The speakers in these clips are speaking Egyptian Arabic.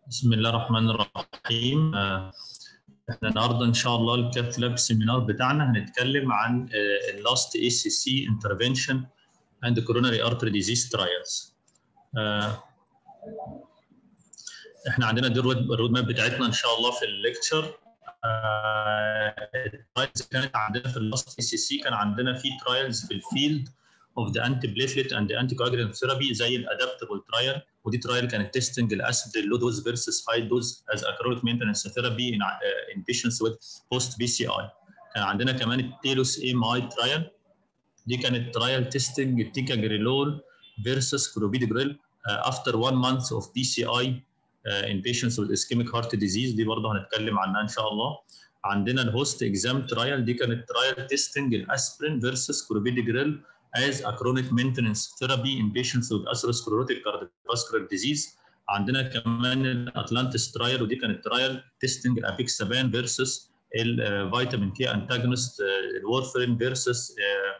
بسم الله الرحمن الرحيم آه، احنا النهارده ان شاء الله الكات لاب سيمينار بتاعنا هنتكلم عن اللاست اي سي سي انترفنشن اند كوروناري ارتري ديزيز ترايلز احنا عندنا دي الرود ماب بتاعتنا ان شاء الله في الليكتشر الترايلز كانت عندنا في اللاست اي سي سي كان عندنا في ترايلز في الفيلد اوف ذا انتي بليتلت اند انتي كواجولانت ثيرابي زي الادابتبل ترايل ودي ترايل كانت تيستنج الاسيد لو دوز فيرسس هاي دوز از اكرونيك مينتنس ثيرابي ان ان بيشنتس وذ بوست بي سي اي كان عندنا كمان التيلوس ام اي ترايل دي كانت ترايل تيستنج التيكاجريلول فيرسس كلوبيدجريل افتر 1 مانث اوف بي سي اي in patients with ischemic heart disease دي برضه هنتكلم عنها ان شاء الله عندنا الهوست اكزام ترايل دي كانت ترايل تيستنج الاسبرين فيرسس كلوبيدجريل as a chronic maintenance therapy in patients with atherosclerotic cardiovascular disease عندنا كمان الاتلانتس ترايل ودي كانت ترايل تيستنج الابيكسابان فيرسس الفيتامين كي انتاجونست الورفرين فيرسس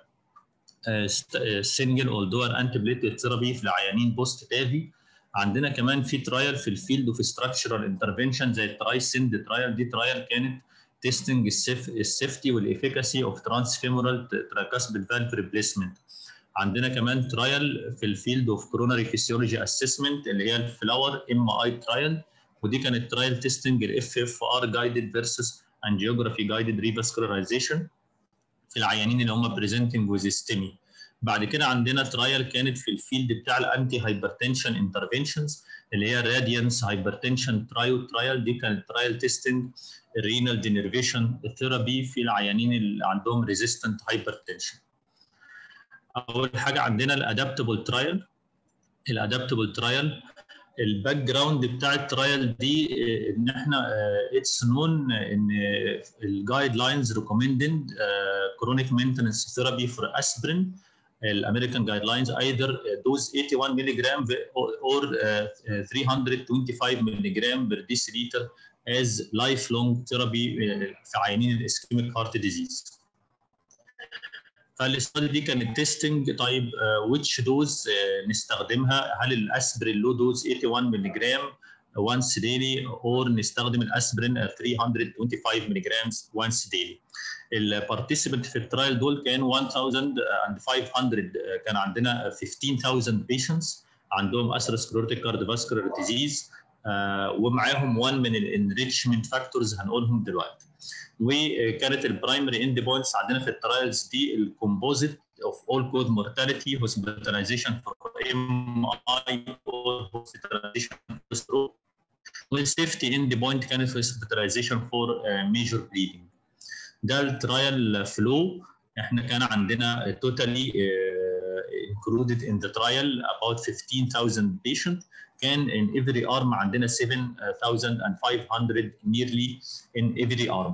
سنجل اولدور انتي بليتد ثيرابي في العيانين بوست تافي عندنا كمان في ترايل في الفيلد اوف ستراكشرال انترفنشن زي التراي سند ترايل دي ترايل كانت تيستنج السيفتي والافيكاسي اوف ترانس فيمورال تراكاسبيد فالف ريبليسمنت عندنا كمان ترايل في الفيلد اوف كوروناري فيسيولوجي اسسمنت اللي هي الفلاور ام اي ترايل ودي كانت ترايل تيستنج الاف اف ار جايدد فيرسس انجيوجرافي جايدد ريفاسكولارايزيشن في العيانين اللي هم بريزنتنج ويز ستيمي بعد كده عندنا ترايل كانت في الفيلد بتاع الانتي هايبرتنشن انترفنشنز اللي هي راديانس هايبرتنشن ترايو ترايل دي كانت ترايل تيستنج الرينال دينرفيشن ثيرابي في العيانين اللي عندهم ريزيستنت هايبرتنشن اول حاجه عندنا الادابتبل ترايل الادابتبل ترايل الباك جراوند بتاع الترايل دي ان احنا اتس نون ان الجايد لاينز ريكومندد كرونيك مينتنس ثيرابي فور اسبرين الامريكان جايد لاينز ايذر دوز 81 ملي جرام اور 325 ملي جرام بر ديسيليتر as lifelong therapy في عيانين الاسكيميك هارت ديزيز فالاستادي دي كانت تيستنج طيب ويتش دوز نستخدمها هل الاسبرين لو دوز 81 ملي جرام once daily or نستخدم الاسبرين 325 ملي جرام once daily البارتيسيبنت في الترايل دول كان 1500 كان عندنا 15000 بيشنتس عندهم اثيروسكليروتيك كارديوفاسكولار ديزيز ومعاهم 1 من الانريتشمنت فاكتورز هنقولهم دلوقتي وكانت البرايمري اند بوينتس عندنا في الترايلز دي الكومبوزيت اوف اول كود مورتاليتي هوسبيتاليزيشن فور ام اي اور هوسبيتاليزيشن فور ستروك والسيفتي اند بوينت كانت هوسبيتاليزيشن فور ميجور بليدنج ده الترايل فلو احنا كان عندنا توتالي included in the trial about 15,000 patient كان in every arm عندنا 7,500 nearly in every arm.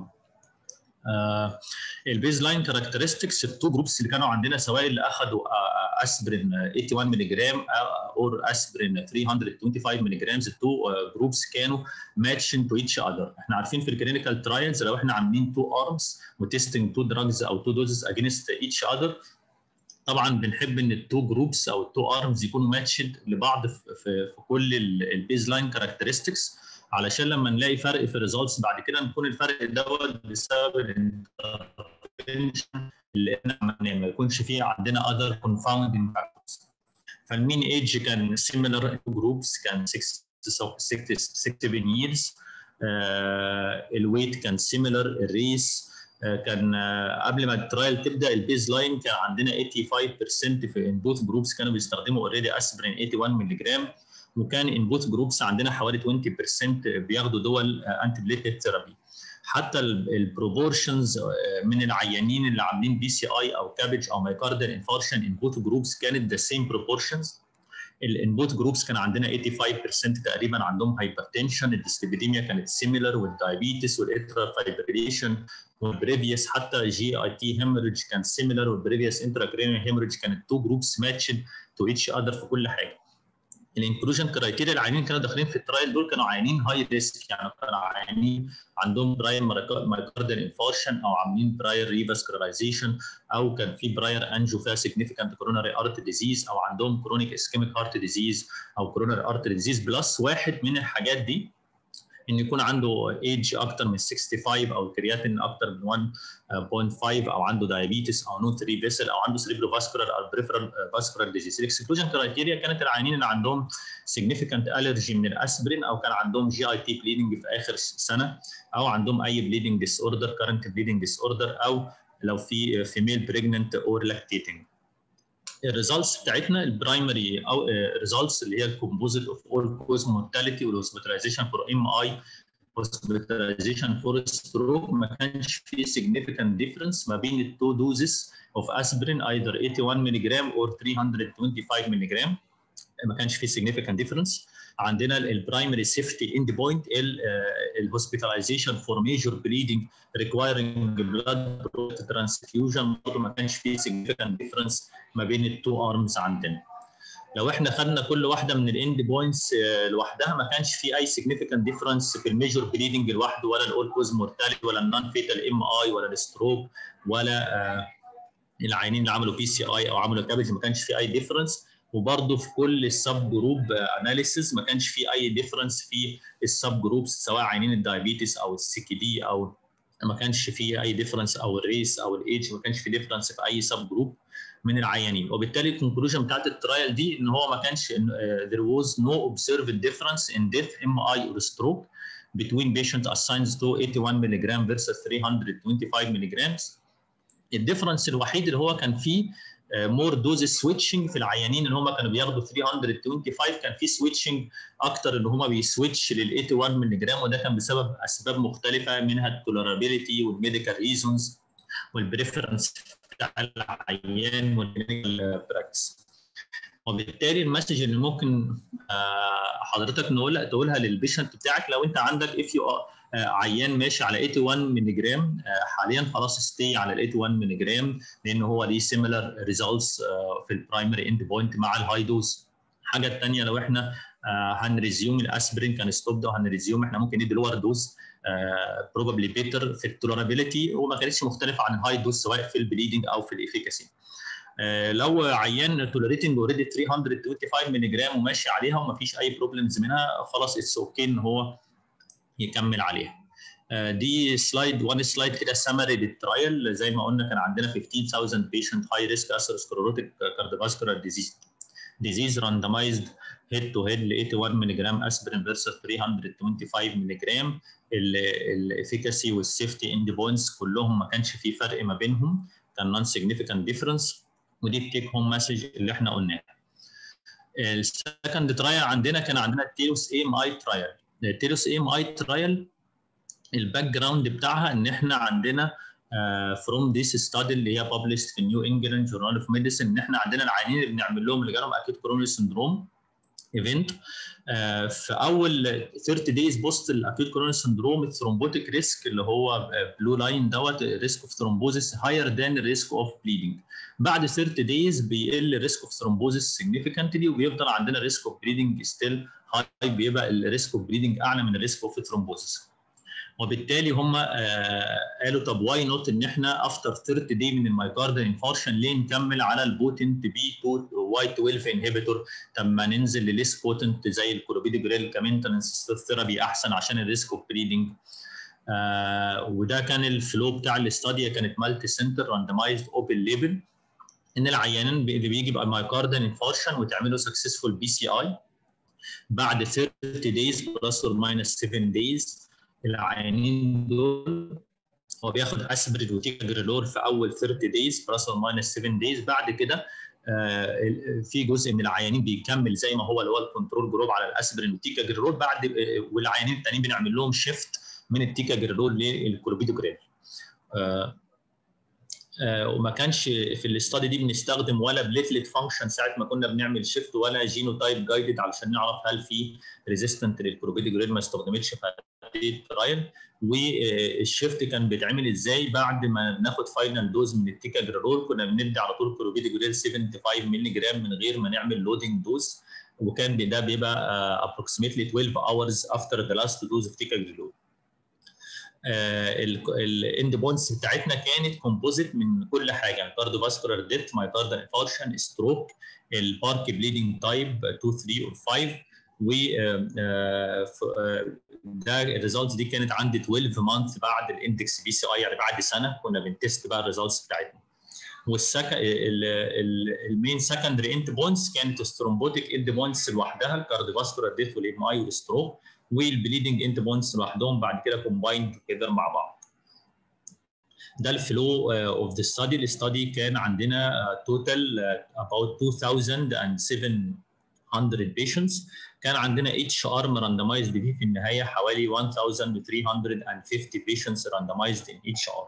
البيز لاين كاركترستكس التو جروبس اللي كانوا عندنا سواء اللي اخذوا اسبرين 81 ملي جرام اور اسبرين 325 ملي جرام التو جروبس كانوا ماتشن تو ايتش اذر احنا عارفين في الكلينيكال ترايلز لو احنا عاملين تو ارمز وتستنج تو دراجز او تو دوزز اجينست ايتش اذر طبعا بنحب ان التو جروبس او التو ارمز يكونوا ماتشد لبعض في, في كل البيز لاين كاركترستكس علشان لما نلاقي فرق في الريزلتس بعد كده نكون الفرق دوت بسبب الانترفنشن اللي احنا عملناه ما يكونش فيه عندنا اذر كونفاوندنج فاكتورز فالمين ايج كان سيميلر جروبس كان 67 years الويت كان سيميلر الريس كان قبل ما الترايل تبدا البيز لاين كان عندنا 85% في ان بوث جروبس كانوا بيستخدموا اوريدي اسبرين 81 ملي جرام وكان ان بوث جروبس عندنا حوالي 20% بياخدوا دول انتي بليتد ثيرابي حتى البروبورشنز من العيانين اللي عاملين بي سي اي او كابج او مايكاردال انفارشن ان بوث جروبس كانت ذا سيم بروبورشنز الان بوث جروبس كان عندنا 85% تقريبا عندهم هايبرتنشن الديسليبيديميا كانت سيميلر والدايابيتس والاترا فايبريشن والبريفيوس حتى جي اي تي هيموريدج كان سيميلر والبريفيوس انتراكرينيال هيموريدج كانت تو جروبس ماتشد تو ايتش اذر في كل حاجه الانكلوجن كرايتيريا العيانين كانوا داخلين في الترايل دول كانوا عيانين هاي ريسك يعني كانوا عيانين عندهم براير مايكاردال انفارشن او عاملين براير ريفاسكولارايزيشن او كان في براير انجو فيها سيجنيفيكانت كوروناري ارت ديزيز او عندهم كرونيك اسكيميك هارت ديزيز او كوروناري ارت ديزيز بلس واحد من الحاجات دي ان يكون عنده ايدج اكتر من 65 او كرياتين اكتر من 1.5 او عنده دايابيتس او نوت ري فيسل او عنده سريبرو فاسكولار او بريفرال فاسكولار ديزيز الاكسكلوجن كرايتيريا كانت العيانين اللي عندهم significant الرجي من الاسبرين او كان عندهم جي اي تي بليدنج في اخر سنه او عندهم اي بليدنج ديس اوردر كارنت بليدنج ديس اوردر او لو في فيميل بريجننت اور لاكتيتنج الريزلتس بتاعتنا البرايمري او ريزلتس اللي هي الكومبوزيت اوف اول كوز مورتاليتي والهوسبيتاليزيشن فور ام اي hospitalization for stroke ما كانش في significant difference ما بين التو دوزز of aspirin either 81 ملغ or 325 ملغ ما كانش في significant difference عندنا البرايمري سيفتي اند بوينت الهوسبيتاليزيشن فور ميجور بليدنج ريكوايرنج بلاد ترانسفيوجن برضه ما كانش في significant difference ما بين التو ارمز عندنا لو احنا خدنا كل واحده من الاند بوينتس لوحدها ما كانش في اي significant difference في الميجور بليدنج لوحده ولا الاول كوز مورتاليتي ولا النون فيتال ام اي ولا الستروك ولا آه العينين اللي عملوا بي سي اي او عملوا كابج ما كانش في اي ديفرنس وبرضه في كل السب جروب اناليسيز ما كانش في اي ديفرنس في السب جروبس سواء عينين الدايابيتس او السي دي او ما كانش في اي ديفرنس او الريس او الايدج ما كانش في ديفرنس في اي سب جروب من العيانين وبالتالي الكونكلوجن بتاعت الترايل دي ان هو ما كانش there was no observed difference in death MI or stroke between patient assigned to 81 ملغ versus 325 ملغ الديفرنس الوحيد اللي هو كان فيه مور دوز سويتشنج في العيانين اللي هم كانوا بياخدوا 325 كان في سويتشنج اكتر ان هم بيسويتش لل 81 ملغ وده كان بسبب اسباب مختلفه منها التولرابيلتي والميديكال ريزونز والبريفرنس بتاع العيان والميديكال براكتس وبالتالي المسج اللي ممكن حضرتك نقولها تقولها للبيشنت بتاعك لو انت عندك اف يو عيان ماشي على 81 ملغ حاليا خلاص ستي على ال 81 ملغ لان هو ليه سيميلر ريزلتس في البرايمري اند بوينت مع الهاي دوز الحاجه الثانيه لو احنا هنريزيوم الاسبرين كان ستوب ده وهنريزيوم احنا ممكن ندي لور دوز بروبابلي بيتر في التولرابيلتي وما كانتش مختلفه عن الهاي دوز سواء في البليدنج او في الافيكاسي لو عيان توليريتنج اوريدي 325 ملغ وماشي عليها وما فيش اي بروبلمز منها خلاص اتس اوكي ان هو يكمل عليها دي سلايد وان سلايد كده سمري للترايل زي ما قلنا كان عندنا 15000 بيشنت هاي ريسك اثيروسكليروتيك كارديوفاسكولار ديزيز ديزيز راندمايزد هيد تو هيد ل 81 ملغ اسبرين فيرسس 325 ملغ الافيكاسي والسيفتي اند بوينتس كلهم ما كانش في فرق ما بينهم كان نون سيجنيفيكانت ديفرنس ودي التيك هوم مسج اللي احنا قلناها السكند ترايل عندنا كان عندنا التيلوس اي ام اي ترايل التيلوس اي ام اي ترايل الباك جراوند بتاعها ان احنا عندنا فروم ذيس ستادي اللي هي ببلشت في نيو انجلاند جورنال اوف ميديسن ان احنا عندنا العيانين اللي بنعمل لهم اللي جالهم اكيد كورونري سندروم ايفنت في اول 30 دايز بوست الاكيوت كورونري سندروم الثرومبوتيك ريسك اللي هو بلو لاين دوت ريسك اوف ثرومبوزيس هاير ذان الريسك اوف بليدنج بعد 30 دايز بيقل الريسك اوف ثرومبوزيس سيجنيفيكانتلي وبيفضل عندنا ريسك اوف بليدنج ستيل هاي بيبقى الريسك اوف بليدنج اعلى من الريسك اوف ثرومبوزيس وبالتالي هم آه قالوا طب واي نوت ان احنا افتر 30 دي من المايكارد انفارشن ليه نكمل على البوتنت بي 2 واي 12 انهبيتور طب ما ننزل لليس بوتنت زي الكوروبيدوجريل كمينتنس ثيرابي احسن عشان الريسك اوف بريدنج آه وده كان الفلو بتاع الاستاديا كانت مالتي سنتر راندمايزد اوبن ليبل ان العيانين اللي بيجي بقى مايكاردن انفارشن وتعملوا سكسسفول بي سي اي بعد 30 دايز بلس اور ماينس 7 دايز العيانين دول هو بياخد اسبريد وتيكاجريلور في اول 30 دايز بلس اور ماينس 7 دايز بعد كده آه في جزء من العيانين بيكمل زي ما هو اللي هو الكنترول جروب على الاسبرين والتيكاجريلور بعد آه والعيانين التانيين بنعمل لهم شيفت من التيكاجريلور للكلوبيدوجريل آه وما كانش في الاستادي دي بنستخدم ولا بليتلت فانكشن ساعه ما كنا بنعمل شيفت ولا جينوتايب جايدد علشان نعرف هل في ريزيستنت للكلوبيدوجريل ما استخدمتش في هذه الترايل والشيفت كان بيتعمل ازاي بعد ما بناخد فاينل دوز من التيكاجريلور كنا بندي على طول كلوبيدوجريل 75 مللي جرام من غير ما نعمل لودنج دوز وكان ده بيبقى approximately 12 hours after the last dose of ticagrelor. الاند بونس بتاعتنا كانت كومبوزيت من كل حاجه الكارديو فاسكولار ديث مايكاردال انفاركشن ستروك البارك بليدنج تايب 2 3 اور 5 و ده الريزلتس دي كانت عندي 12 مانث بعد الاندكس بي سي اي يعني بعد سنه كنا بنتست بقى الريزلتس بتاعتنا والسكن المين سكندري اند بوينتس كانت سترومبوتيك اند بوينتس لوحدها الكارديوفاسكولار ديث والام اي والستروك والبليدنج اند بوينتس لوحدهم بعد كده كومبايند توجذر مع بعض ده الفلو اوف ذا ستادي الاستادي كان عندنا توتال about 2700 patients كان عندنا each arm randomized فيه في النهايه حوالي 1350 patients randomized in each arm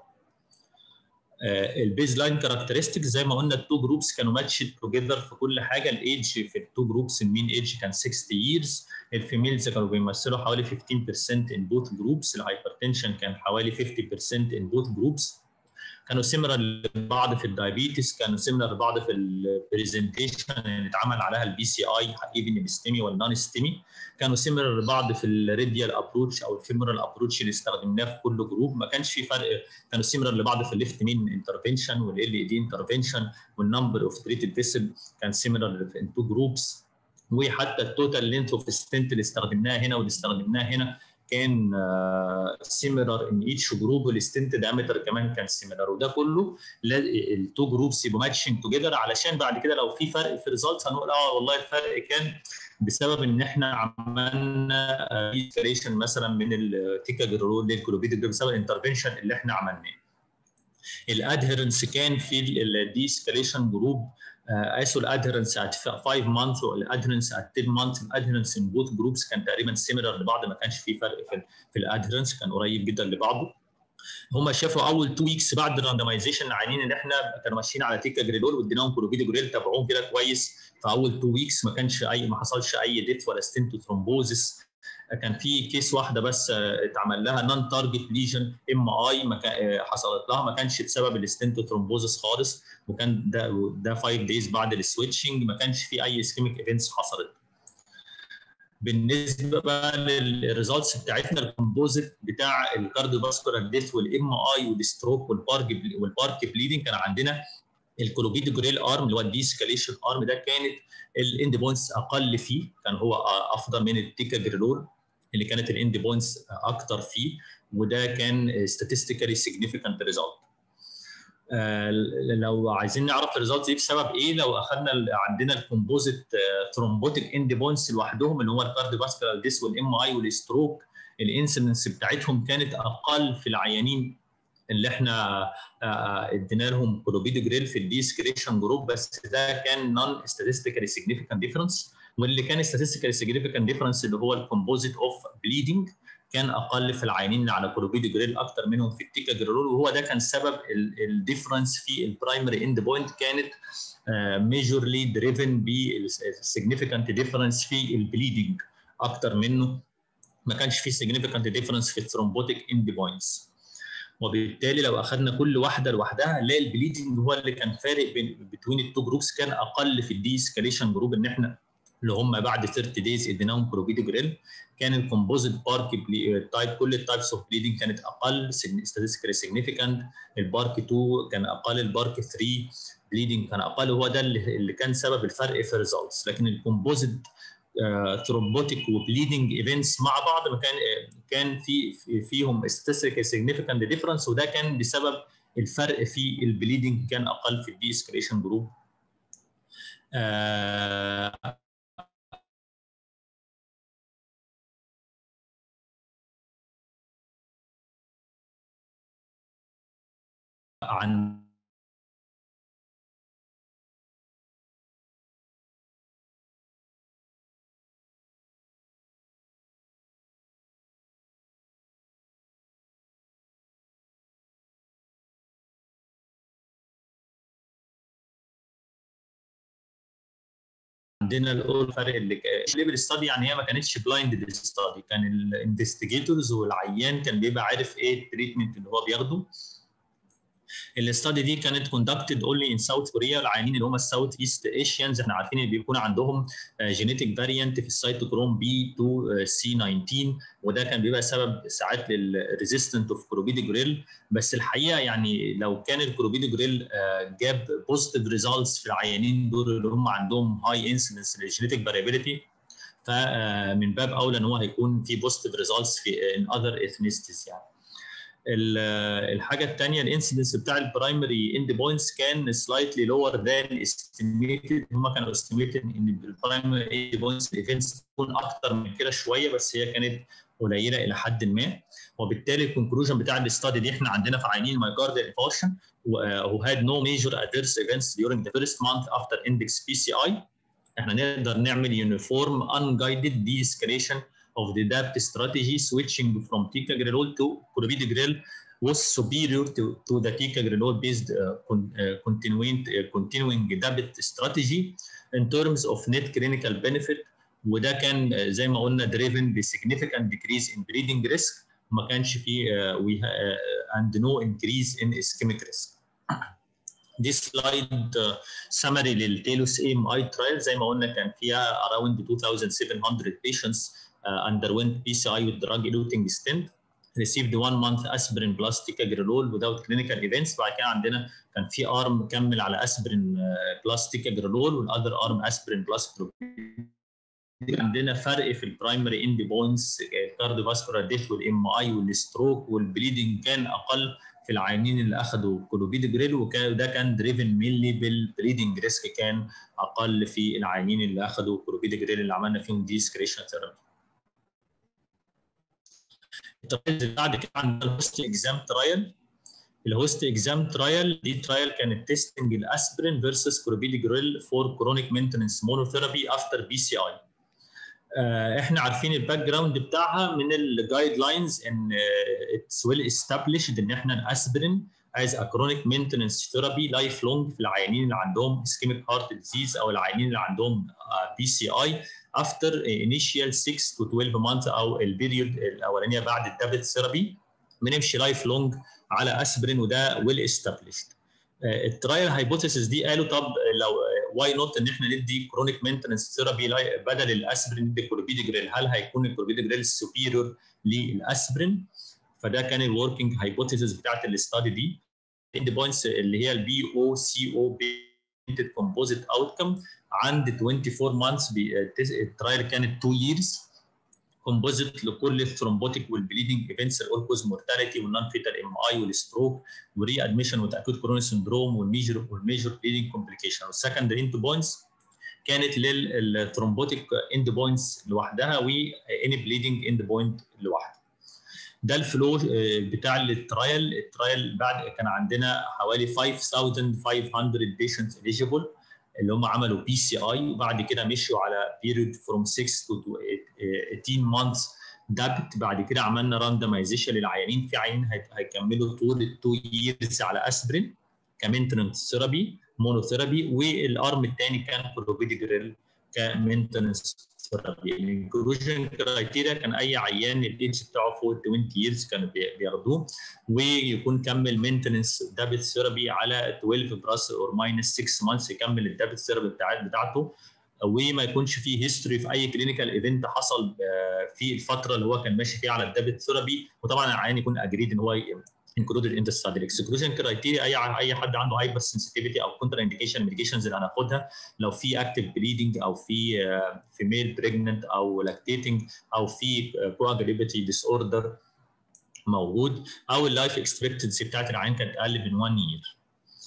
البيز لاين كاركترستكس زي ما قلنا التو جروبس كانوا ماتشد توجذر في كل حاجه الايدج في التو جروبس المين ايدج كان 60 years الفيميلز كانوا بيمثلوا حوالي 15% in both groups الهايبرتنشن كان حوالي 50% in both groups كانوا سيميلر لبعض في الدايابيتس كانوا سيميلر لبعض في البرزنتيشن اللي اتعمل عليها البي سي اي ايفن الستيمي والنون ستيمي كانوا سيميلر لبعض في الريديال ابروتش او الفيمورال ابروتش اللي استخدمناه في كل جروب ما كانش في فرق كانوا سيميلر لبعض في الليفت مين انترفنشن والال اي دي انترفنشن والنمبر اوف تريتد فيسل كان سيميلر في تو جروبس وحتى التوتال لينث اوف ستنت اللي استخدمناها هنا واللي استخدمناها هنا كان سيميلر ان ايتش جروب والستنت دايمتر كمان كان سيميلر وده كله التو جروبس يبقوا ماتشنج توجذر علشان بعد كده لو في فرق في الريزلتس هنقول اه والله الفرق كان بسبب ان احنا عملنا انستليشن مثلا من التيكا جرول للكلوبيد بسبب الانترفنشن اللي احنا عملناه. الادهرنس كان في الديسكاليشن جروب قاسوا الادهرنس ات 5 مانث والادهرنس ات 10 مانث الادهرنس ان بوث جروبس كان تقريبا سيميلر لبعض ما كانش في فرق في, في الادهرنس كان قريب جدا لبعضه هم شافوا اول 2 ويكس بعد الراندمايزيشن عينين ان احنا كانوا ماشيين على تيكا جريدول واديناهم كلوفيد جريل تابعوهم كده كويس في اول 2 ويكس ما كانش اي ما حصلش اي ديث ولا ستنتو ثرومبوزس كان في كيس واحده بس اتعمل لها نون تارجت ليجن ام اي حصلت لها ما كانش بسبب الستنتو ثرومبوزس خالص وكان ده ده 5 دايز بعد السويتشنج ما كانش في اي اسكيميك ايفنتس حصلت بالنسبه بقى للريزلتس بتاعتنا الكومبوزيت بتاع الكارديو فاسكولار ديث والام اي والستروك والبارك والبارك بليدنج كان عندنا الكولوبيد جوريل ارم اللي هو الديسكاليشن ارم ده كانت الاند بوينتس اقل فيه كان هو افضل من التيكا جريلول اللي كانت الاند بوينتس اكتر فيه وده كان statistically significant result. آه لو عايزين نعرف الريزلت دي بسبب ايه لو اخذنا عندنا الكومبوزيت ثرومبوتيك اند بوينتس لوحدهم اللي هو الكارديوفاسكولار ديس والام اي والستروك الانسيدنس بتاعتهم كانت اقل في العيانين اللي احنا ادينا لهم كلوبيد جريل في الديسكريشن جروب بس ده كان نون statistically significant difference واللي كان statistically significant difference اللي هو الكومبوزيت اوف بليدنج كان اقل في العينين اللي على كلوبيد جريل اكتر منهم في التيكا جريلول وهو ده كان سبب الديفرنس في البرايمري اند بوينت كانت ميجورلي دريفن بالسيجنيفيكانت ديفرنس في البليدنج اكتر منه ما كانش في سيجنيفيكانت ديفرنس في الثرومبوتيك اند بوينتس وبالتالي لو اخذنا كل واحده لوحدها نلاقي البليدنج هو اللي كان فارق بين بين التو جروبس كان اقل في الدي اسكاليشن جروب ان احنا اللي هم بعد 30 دايز اديناهم كلوبيد جريل كان الكومبوزيت بارك تايب كل التايبس اوف بليدنج كانت اقل statistically significant البارك 2 كان اقل البارك 3 بليدنج كان اقل هو ده اللي كان سبب الفرق في الريزلتس لكن الكومبوزيت ثرومبوتيك وبليدنج ايفنتس مع بعض ما كان كان في فيهم statistically significant difference وده كان بسبب الفرق في البليدنج كان اقل في الدي اسكريشن جروب آه عن عندنا الاول فرق اللي ليبل ستادي يعني هي ما كانتش بلايند ستادي كان الانفستيجيتورز والعيان كان بيبقى عارف ايه التريتمنت اللي هو بياخده الاستادي دي كانت كوندكتد اونلي ان ساوث كوريا العيانين اللي هم الساوث ايست ايشيانز احنا عارفين اللي بيكون عندهم جينيتك فاريانت في السيتوكروم بي 2 سي 19 وده كان بيبقى سبب ساعات للريزيستنت اوف كلوبيد جريل بس الحقيقه يعني لو كان الكلوبيد جريل جاب بوزيتيف ريزلتس في العيانين دول اللي هم عندهم هاي انسيدنس للجينيتك فاريابيليتي فمن باب اولى ان هو هيكون في بوزيتيف ريزلتس في ان اذر اثنيستيز يعني الحاجه الثانيه الانسيدنس بتاع البرايمري اند بوينتس كان سلايتلي لور ذان استيميتد هم كانوا استيميتد ان البرايمري اند بوينتس الايفنتس تكون اكتر من كده شويه بس هي كانت قليله الى حد ما وبالتالي الكونكلوجن بتاع الاستادي دي احنا عندنا في عينين مايكارديال انفارشن who had no major adverse events during the first month after index PCI احنا نقدر نعمل uniform unguided de-escalation of the DAPT strategy switching from ticagrelol to clopidogrel was superior to, to the ticagrelol based uh, con, uh, continuing, uh, continuing DAPT strategy in terms of net clinical benefit وده كان زي ما قلنا driven ب significant decrease in bleeding risk ما كانش فيه uh, we, uh, and no increase in ischemic risk. دي سلايد سمري للتيلوس ام اي ترايل زي ما قلنا كان فيها around 2700 patients uh, underwent PCI with drug eluting stent received one month aspirin plus ticagrelol without clinical events بعد كده عندنا كان في ارم كمل على اسبرين بلس ticagrelol والاذر ارم اسبرين بلس عندنا فرق في البرايمري اند بوينتس الكارديوفاسكولار ديث والام اي والستروك والبليدنج كان اقل في العيانين اللي اخذوا كلوبيدجريل وده كان دريفن مينلي بالبليدنج ريسك كان اقل في العيانين اللي اخذوا كلوبيدجريل اللي عملنا فيهم ديسكريشن ثيرابي. الترايلز اللي بعد كده عندنا الهوست اكزام ترايل الهوست اكزام ترايل دي ترايل كانت تيستنج الاسبرين فيرسس كلوبيدجريل فور كرونيك مينتنس مونوثيرابي افتر بي سي اي. احنا عارفين الباك جراوند بتاعها من الجايد لاينز ان اتس ويل استابليشد ان احنا الاسبرين از ا كرونيك مينتنس ثيرابي لايف لونج في العيانين اللي عندهم اسكيميك هارت ديزيز او العيانين اللي عندهم بي سي اي افتر انيشال 6 تو 12 مانث او البيريود الاولانيه بعد الدابت ثيرابي بنمشي لايف لونج على اسبرين وده ويل استابليشد الترايل هايبوثيسيس دي قالوا طب لو واي نوت ان احنا ندي كرونيك مينتنس ثيرابي بدل الاسبرين ندي كلوبيدجريل هل هيكون الكلوبيدجريل سوبيريور للاسبرين فده كان الوركينج هايبوثيسيس بتاعت الاستادي دي اند بوينتس اللي هي البي او سي او بينتد كومبوزيت اوتكم عند 24 مانثس الترايل كانت 2 ييرز كومبوزيت لكل الثرومبوتيك والبليدنج ايفنتس الاوركوز مورتاليتي والنون فيتال ام اي والستروك وري ادميشن وتاكيد كوروني سندروم والميجر والميجر بليدنج كومبليكيشن والسكندري اند بوينتس كانت للثرومبوتيك اند بوينتس لوحدها واني بليدنج اند بوينت لوحده ده الفلو بتاع الترايل الترايل بعد كان عندنا حوالي 5500 بيشنتس اليجيبل اللي هم عملوا بي سي اي وبعد كده مشوا على بيريود فروم 6 تو 18 مانثس دابت بعد كده عملنا راندمايزيشن للعيانين في عيانين هيكملوا طول ال 2 ييرز على اسبرين كمينتنس ثيرابي مونوثيرابي والارم الثاني كان كلوبيدجريل كمينتنس ثيرابي الانكلوجن كرايتيريا كان اي عيان الايدج بتاعه فوق 20 ييرز كانوا بياخدوه ويكون كمل مينتنس دابت ثيرابي على 12 بلس اور ماينس 6 مانثس يكمل الدابت ثيرابي بتاعته وما يكونش فيه هيستوري في اي كلينيكال ايفنت حصل في الفتره اللي هو كان ماشي فيها على الدابت ثيرابي وطبعا العيان يكون اجريد ان هو انكلودد ان ذا ستادي الاكسكلوجن كرايتيريا اي اي حد عنده هايبر سنسيتيفيتي او كونتر انديكيشن ميديكيشنز اللي هناخدها لو في اكتف بليدنج او في فيميل بريجننت او لاكتيتنج او في كواجليبيتي ديس اوردر موجود او اللايف اكسبكتنسي بتاعت العيان كانت اقل من 1 يير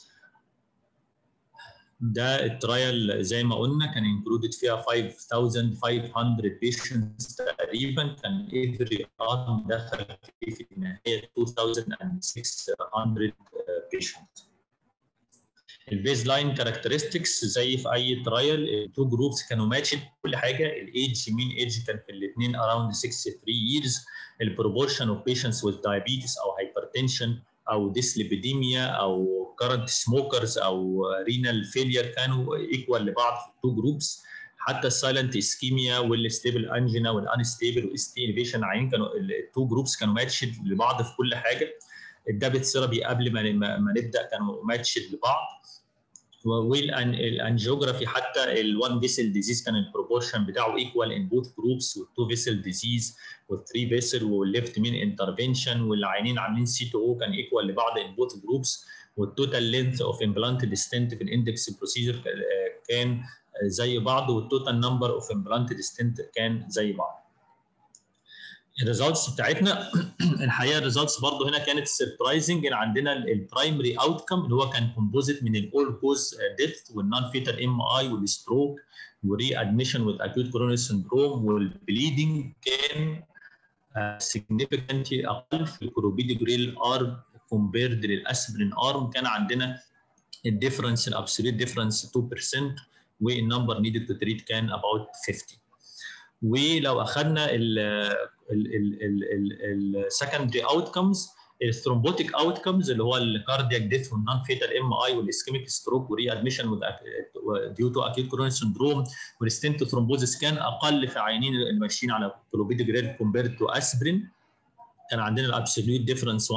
ده الترايل زي ما قلنا كان انكلودد فيها 5500 بيشنتس تقريبا كان افري ارم دخل في النهايه 2600 بيشنت البيز لاين كاركترستكس زي في اي ترايل التو جروبس كانوا ماتشد كل حاجه الايدج مين ايدج كان في الاثنين اراوند 63 ييرز البروبورشن اوف بيشنتس وذ دايابيتس او هايبرتنشن او ديسليبيديميا او كارنت سموكرز او رينال فيلير كانوا ايكوال لبعض في التو جروبس حتى السايلنت اسكيميا والستيبل انجينا والانستيبل والاس تي انفيشن عين كانوا التو جروبس كانوا ماتشد لبعض في كل حاجه الدابت ثيرابي قبل ما ما نبدا كانوا ماتشد لبعض والانجيوجرافي حتى الوان فيسل ديزيز كان البروبورشن بتاعه ايكوال ان بوث جروبس والتو فيسل ديزيز والثري فيسل والليفت مين انترفنشن والعينين عاملين سي تو او كان ايكوال لبعض ان بوث جروبس والتوتال لينث اوف امبلانتد ستنت في الاندكس بروسيجر كان زي بعض والتوتال نمبر اوف امبلانتد ستنت كان زي بعض الريزلتس بتاعتنا الحقيقه الريزلتس برضو هنا كانت سربرايزنج ان عندنا البرايمري اوتكم اللي هو كان كومبوزيت من الاول كوز ديث والنون فيتال ام اي والستروك وري ادميشن وذ اكيوت كورونري سندروم والبليدنج كان significantly اقل في الكروبيديجريل ارم كومبيرد للاسبرين ارم كان عندنا الديفرنس الابسوليت ديفرنس 2% والنمبر نيدد تو تريت كان about 50 ولو اخذنا السكندري اوتكمز الثرومبوتيك اوتكمز اللي هو الكاردياك ديث والنون فيتال ام اي والاسكيميك ستروك وري ادميشن ديو تو اكيوت كورونري سندروم والستنت ثرومبوزيس كان اقل في عيانين اللي ماشيين على كلوبيدوجريل كومبيرد تو اسبرين كان عندنا الابسوليوت ديفرنس 1.7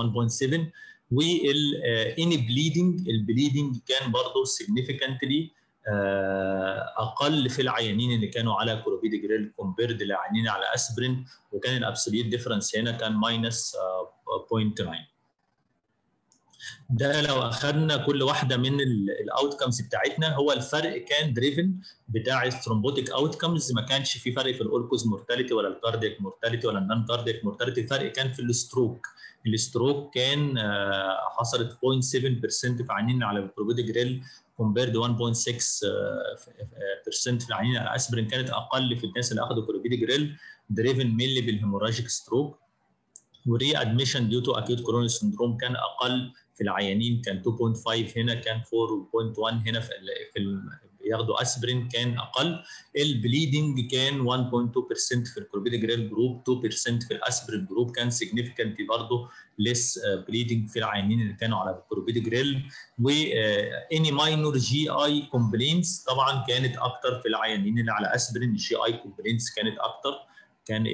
والاني بليدنج البليدنج كان برضه significantly اقل في العيانين اللي كانوا على كلوبيدوجريل كومبيرد للعيانين على اسبرين وكان الابسوليوت ديفرنس هنا كان ماينس 0.9 ده لو اخذنا كل واحده من الاوتكمز بتاعتنا هو الفرق كان دريفن بتاع الثرومبوتيك اوتكمز ما كانش في فرق في الاوركوز مورتاليتي ولا الكاردياك مورتاليتي ولا النون كاردياك مورتاليتي الفرق كان في الستروك الستروك كان حصلت 0.7% في عينين على البروبيدجريل كومبيرد 1.6% في العينين على اسبرين كانت اقل في الناس اللي اخذوا بروبيدجريل دريفن مينلي بالهيموراجيك ستروك وري ادميشن ديو تو اكيوت كورونري سندروم كان اقل في العيانين كان 2.5 هنا كان 4.1 هنا في, في بياخدوا اسبرين كان اقل البليدنج كان 1.2% في الكلوبيدجريل جروب 2% في الاسبرين جروب كان سيجنيفيكانتلي برضه ليس بليدنج في العيانين اللي كانوا على الكلوبيدجريل و اني ماينور جي اي كومبلينتس طبعا كانت اكتر في العيانين اللي على اسبرين الجي اي كومبلينتس كانت اكتر كان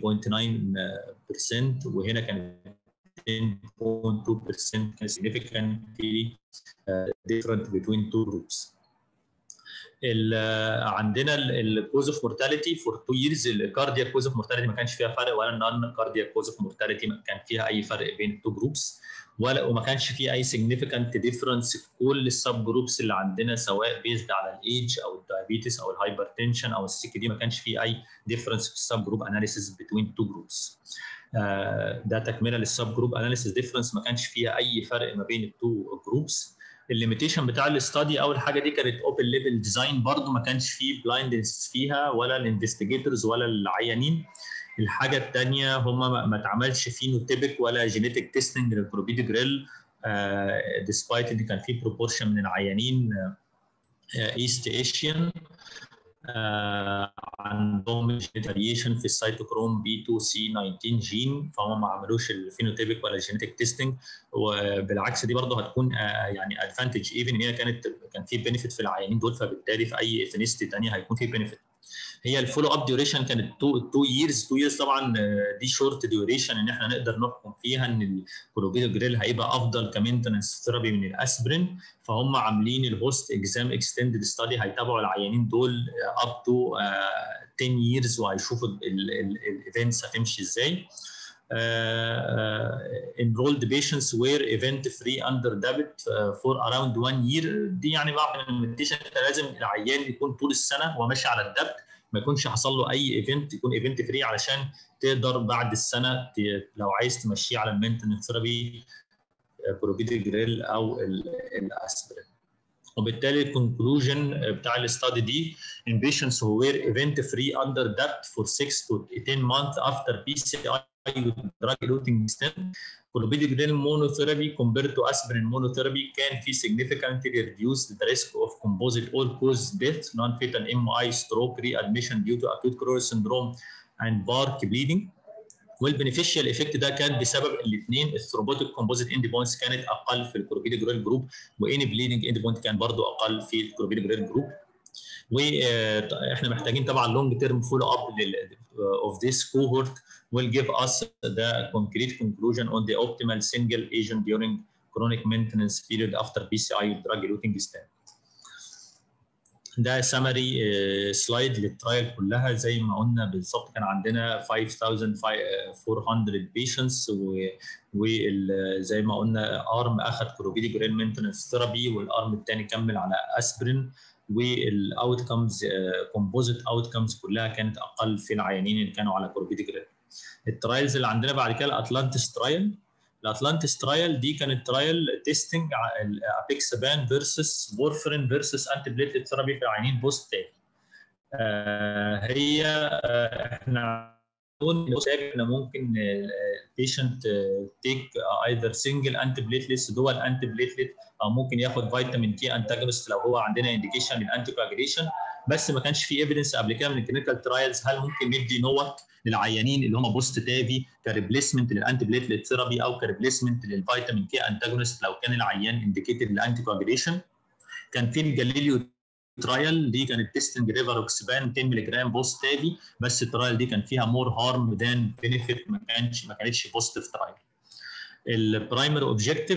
11.9% وهنا كان 10.2% كان significantly different between two groups. عندنا الكوز اوف مورتاليتي فور تو ييرز الكاردياك كوز اوف مورتاليتي ما كانش فيها فرق ولا النون كاردياك كوز اوف مورتاليتي ما كان فيها اي فرق بين التو جروبس ولا وما كانش في اي significant difference في كل السب جروبس اللي عندنا سواء بيزد على الايدج او الدايابيتس او الهايبرتنشن او السي دي ما كانش في اي difference في السب جروب اناليسيس بين تو جروبس ده تكمله للسب جروب اناليسيس ديفرنس ما كانش فيها اي فرق ما بين التو جروبس الليميتيشن بتاع الاستادي اول حاجه دي كانت اوبن ليفل ديزاين برضو ما كانش فيه بلايندنس فيها ولا الانفستيجيتورز ولا العيانين الحاجه الثانيه هم ما اتعملش فينوتيبك ولا جينيتك تيستنج للبروبيدوجريل ديسبايت ان كان في بروبورشن من العيانين ايست ايشيان عندهم فاريشن في السيتوكروم بي 2 سي 19 جين فهم ما عملوش الفينوتيبك ولا الجينيتك تيستنج وبالعكس دي برضه هتكون يعني ادفانتج ايفن ان هي كانت كان في بينفيت في العيانين دول فبالتالي في اي اثنيستي ثانيه هيكون في بينفيت هي الفولو اب ديوريشن كانت 2 ييرز 2 ييرز طبعا دي شورت ديوريشن ان احنا نقدر نحكم فيها ان الكلوبيدوجريل هيبقى افضل كمينتنس ثيرابي من الاسبرين فهم عاملين الهوست اكزام اكستندد ستادي هيتابعوا العيانين دول اب تو 10 ييرز وهيشوفوا الايفنتس هتمشي ازاي uh, enrolled patients were event free under debit uh, for around one year دي يعني بعض من المديشن لازم العيان يكون طول السنه وهو ماشي على الدبت ما يكونش حصل له اي ايفنت يكون ايفنت فري علشان تقدر بعد السنه لو عايز تمشيه على المينتنس ثيرابي بروبيدوجريل او الاسبرين وبالتالي الكونكلوجن بتاع الاستادي دي in patients who were event free under debt for 6 to 10 months after PCI drug eluting stent clopidogrel monotherapy compared to aspirin monotherapy can be significantly reduce the risk of composite all-cause death, non-fatal MI, stroke, readmission due to acute coronary syndrome, and bark bleeding. والبنفيشال افكت ده كان بسبب الاثنين الثرومبوتيك كومبوزيت اند بوينتس كانت اقل في الكلوبيدوجريل جروب واني بليدنج اند بوينت كان برضو اقل في الكلوبيدوجريل جروب واحنا محتاجين طبعا لونج تيرم فولو اب of this cohort will give us the concrete conclusion on the optimal single agent during chronic maintenance period after PCI drug eluting stent. ده سمري سلايد للترايل كلها زي ما قلنا بالظبط كان عندنا 5400 بيشنتس وزي ما قلنا ارم اخذ كلوفيديجرين مينتنس ثيرابي والارم الثاني كمل على اسبرين والاوت كمز كومبوزيت اوت كمز كلها كانت اقل في العيانين اللي كانوا على كلوفيديجرين الترايلز اللي عندنا بعد كده الاتلانتس ترايل الاتلانتس ترايل دي كانت ترايل تيستنج الابيكسابان فيرسس وورفرين فيرسس انتي بليتلت ثيرابي في العيانين بوست تاني آه هي آه احنا احنا ممكن البيشنت تيك ايذر سنجل انتي بليتلتس دول انتي بليتلت او ممكن ياخد فيتامين كي انتاجونست لو هو عندنا انديكيشن للانتي كواجريشن بس ما كانش في ايفيدنس قبل كده من الكلينيكال ترايلز هل ممكن ندي نوك للعيانين اللي هم بوست تافي كريبليسمنت للانتي بليتلت ثيرابي او كريبليسمنت للفيتامين كي انتاجونست لو كان العيان انديكيتد للانتي كواجريشن كان في الجاليليو ترايل دي كانت تيستنج ريفاروكسبان 200 ملي جرام بوست تافي بس الترايل دي كان فيها مور هارم ذان بنفيت ما كانش ما كانتش بوزيتيف ترايل البرايمري اوبجيكتيف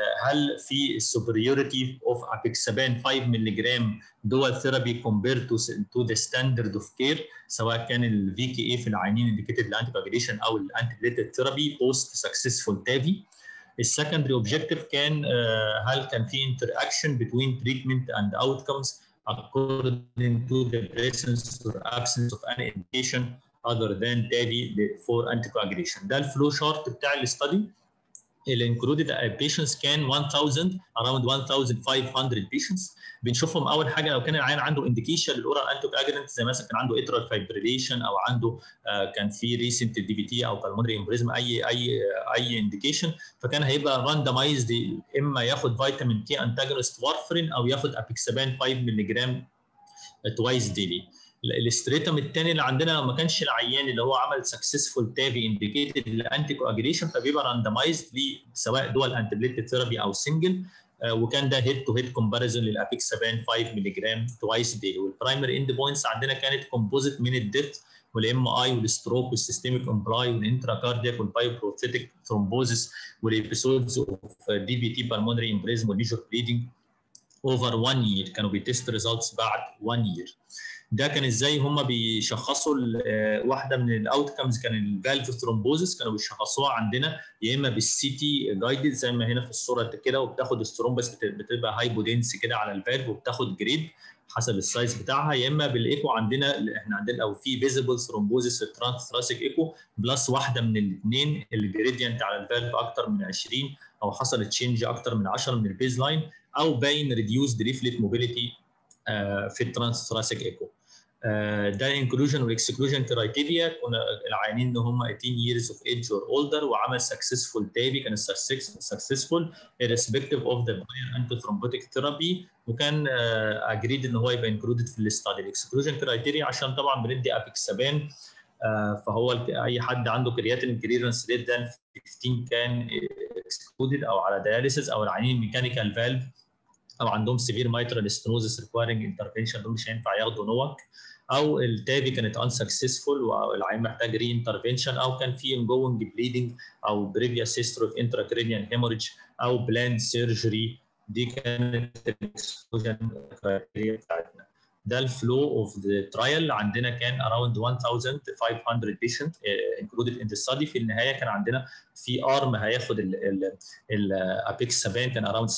هل في السوبريوريتي اوف ابيكسابان 5 ملي جرام دول ثيرابي كومبير تو تو ذا ستاندرد اوف كير سواء كان الفي كي اي في العينين انديكيتد لانتي كواجيليشن او الانتي بليتد ثيرابي بوست سكسسفول تافي السكندري اوبجيكتيف كان هل كان في انتر اكشن بتوين تريتمنت اند اوتكمز according to the presence or absence of any indication other than TAVI for anticoagulation. ده الفلو شارت بتاع الاستدي اللي included patients كان 1000 around 1500 patients بنشوفهم اول حاجه لو كان العيان عنده انديكيشن للاورال انتيكواجولانت زي مثلا كان عنده اترال فايبريليشن او عنده آه كان في ريسنت دي في تي او بالمونري امبريزم اي اي اي انديكيشن فكان هيبقى راندمايزد اما ياخد فيتامين كي انتاجونست وارفرين او ياخد ابيكسابان 5 مللي جرام توايس ديلي الاستريتم الثاني اللي عندنا ما كانش العيان اللي هو عمل سكسسفول تافي انديكيتد للانتي كواجيليشن فبيبقى راندمايزد سواء دول انتبليتد ثيرابي او سنجل وكان ده هيد تو هيد كومباريزون للابيكسابان 5 مللي جرام توايس ديلي والبرايمري اند بوينتس عندنا كانت كومبوزيت من الديت والام اي والستروك والسيستميك امبلاي والانترا كاردياك والبايوبروثيتيك ثرومبوزيس والابيسودز اوف دي بي تي بالمونري امبريزم والميجور بليدنج اوفر 1 يير كانوا بيتست ريزلتس بعد 1 يير ده كان ازاي هم بيشخصوا واحده من الاوت كامز كان الفالف ثرومبوزس كانوا بيشخصوها عندنا يا اما بالسي تي جايدد زي ما هنا في الصوره كده وبتاخد الثرومبس بتبقى هايبودنس كده على الفالف وبتاخد جريد حسب السايز بتاعها يا اما بالايكو عندنا احنا عندنا لو في فيزيبل ثرومبوزس الترانس ثراسيك ايكو بلس واحده من الاثنين الجريدينت على الفالف اكتر من 20 او حصل تشينج اكتر من 10 من البيز لاين او باين ريديوسد ريفلت موبيليتي في الترانس ثراسيك ايكو ده انكلوجن والاكسكلوجن كرايتيريا كنا العيانين ان هم 18 years of age or older وعمل سكسسفول تابي كان سكسسفول irrespective of the prior antithrombotic therapy وكان اجريد ان هو يبقى انكلودد في الاستادي الاكسكلوجن كرايتيريا عشان طبعا بندي ابيكسابان فهو اي حد عنده كرياتين كليرنس ريت ده 15 كان اكسكلودد او على دياليسيس او العيانين ميكانيكال فالف او عندهم سيفير مايترال ستنوزس ريكوايرنج انترفنشن دول مش هينفع ياخدوا نوك او التافي كانت انسكسسفول والعين محتاج ري انترفنشن او كان في انجوينج بليدنج او بريفيوس هيستوري اوف انتراكرينيال هيموريدج او بلاند سيرجري دي كانت الاكسكلوجن كرايتيريا بتاعتنا ده الفلو اوف ذا ترايل عندنا كان اراوند 1500 بيشنت انكلودد ان ذا ستادي في النهايه كان عندنا في ارم هياخد الابيكسابان كان اراوند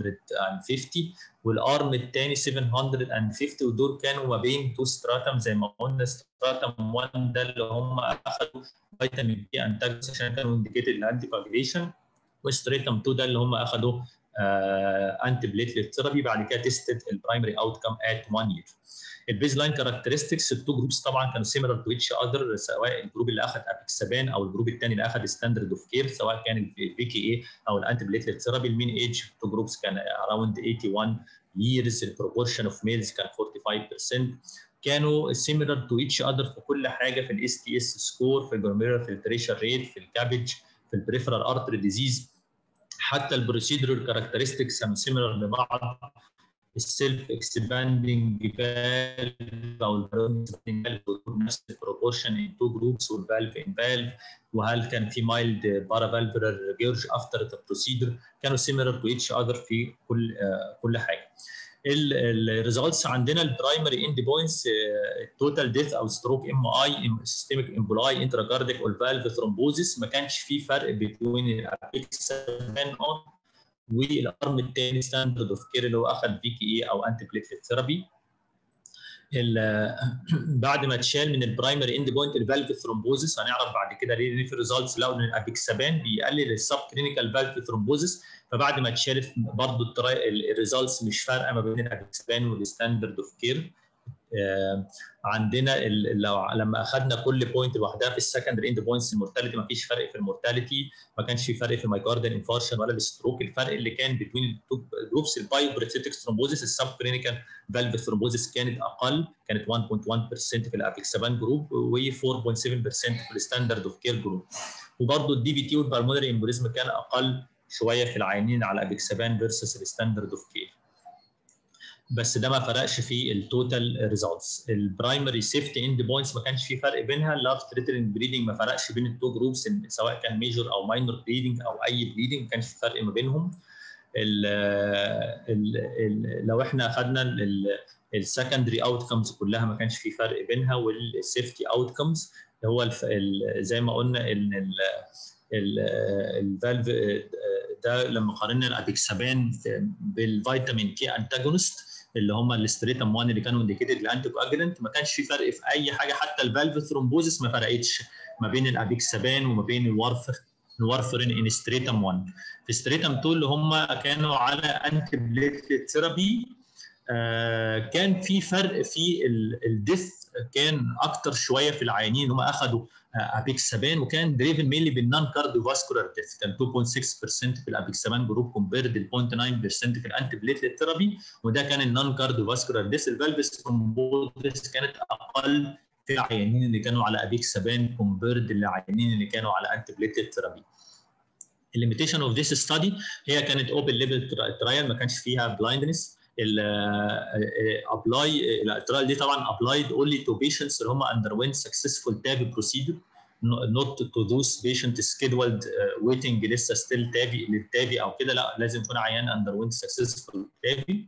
750 والارم الثاني 750 ودول كانوا ما بين تو ستراتم زي ما قلنا ستراتم 1 ده اللي هم اخذوا فيتامين بي انتاجونست عشان كانوا انديكيتد للانتي كواجيليشن وستريتم 2 ده اللي هم اخذوا انتي بليتلت ثيرابي بعد كده تيستد البرايمري اوت كم ات 1 يير البيز لاين كاركترستكس التو جروبس طبعا كانوا سيميلر تو اتش اذر سواء الجروب اللي اخذ ابيكسابان او الجروب الثاني اللي اخذ ستاندرد اوف كير سواء كان البي كي اي او الانتي بليتلت ثيرابي المين ايج في التو جروبس كان اراوند 81 years البروبورشن اوف ميلز كان 45% كانوا سيميلر تو اتش اذر في كل حاجه في الاس تي اس سكور في الجلوميرال فلتريشن ريت في الكابج في البريفرال ارتري ديزيز حتى البروسيدرال كاركترستكس كانوا سيميلر لبعض السيلف اكسباندنج فالف او الفالف نفس البروبورشن ان تو جروبس والفالف ان فالف وهل كان في مايلد بارافالفولار جيرج افتر ذا بروسيدر كانوا سيميلر تو اتش اذر في كل uh, كل حاجه الريزلتس عندنا البرايمري اند بوينتس توتال ديث او ستروك ام اي سيستميك امبولاي انتراكارديك او فالف ثرومبوزيس ما كانش في فرق بين الابيكس اون والارم الثاني ستاندرد اوف كير اللي هو اخذ في كي اي او انتي بليتلت ثيرابي بعد ما اتشال من البرايمري اند بوينت الفالف ثرومبوزيس هنعرف بعد كده ليه في ريزلتس لقوا ان الابيكسابان بيقلل السب كلينيكال فالف ثرومبوزيس فبعد ما اتشالت برضه الريزلتس مش فارقه ما بين الابيكسابان والستاندرد اوف كير عندنا لو لما اخذنا كل بوينت لوحدها في السكندري اند بوينتس المورتاليتي ما فيش فرق في المورتاليتي ما كانش في فرق في المايكارديال انفارشن ولا الستروك الفرق اللي كان بين جروبس البايوبريتيك ثرومبوزيس السب كلينيكال فالف ثرومبوزيس كانت اقل كانت 1.1% في الابيكسابان جروب و 4.7% في الستاندرد اوف كير جروب وبرضه الدي في تي والبالمونري امبوليزم كان اقل شويه في العينين على ابيكسابان فيرسس الستاندرد اوف كير بس ده ما فرقش في التوتال ريزلتس البرايمري سيفتي اند بوينتس ما كانش في فرق بينها اللارج تريترنج بليدنج ما فرقش بين التو جروبس سواء كان ميجور او ماينور بليدنج او اي بليدنج ما كانش في فرق ما بينهم ال ال ال لو احنا اخذنا السكندري اوتكمز كلها ما كانش في فرق بينها والسيفتي اوتكمز اللي هو زي ما قلنا ان الفالف ده لما قارنا الابيكسابان بالفيتامين كي انتاجونست اللي هم الاستريتام 1 اللي كانوا انديكيتد للانتي كواجلنت ما كانش في فرق في اي حاجه حتى الفالف ثرومبوزيس ما فرقتش ما بين الابيكسابان وما بين الورفر الورفرين ان ستريتام 1 في ستريتام 2 اللي هم كانوا على انتي بليتلت ثيرابي آه كان في فرق في الديث كان اكتر شويه في العيانين هم اخذوا ابيكسابان وكان دريفن مينلي بالنون كارديو فاسكولار ديث كان 2.6% في الابيكسابان جروب كومبيرد ل 0.9% في الانتي بليتلت ثيرابي وده كان النون كارديو فاسكولار ديث الفالفس كومبوزيس كانت اقل في العيانين اللي كانوا على ابيكسابان كومبيرد للعيانين اللي كانوا على انتي بليتلت ثيرابي الليميتيشن اوف ذيس ستادي هي كانت اوبن ليفل ترايل ما كانش فيها بلايندنس ابلاي الترايل دي طبعا ابلايد اونلي تو بيشنتس اللي هم اندر سكسسفول تابي بروسيدور نوت تو ذوز بيشنت سكيدولد ويتنج لسه ستيل تابي للتابي او كده لا لازم يكون عيان اندر وينت سكسسفول تابي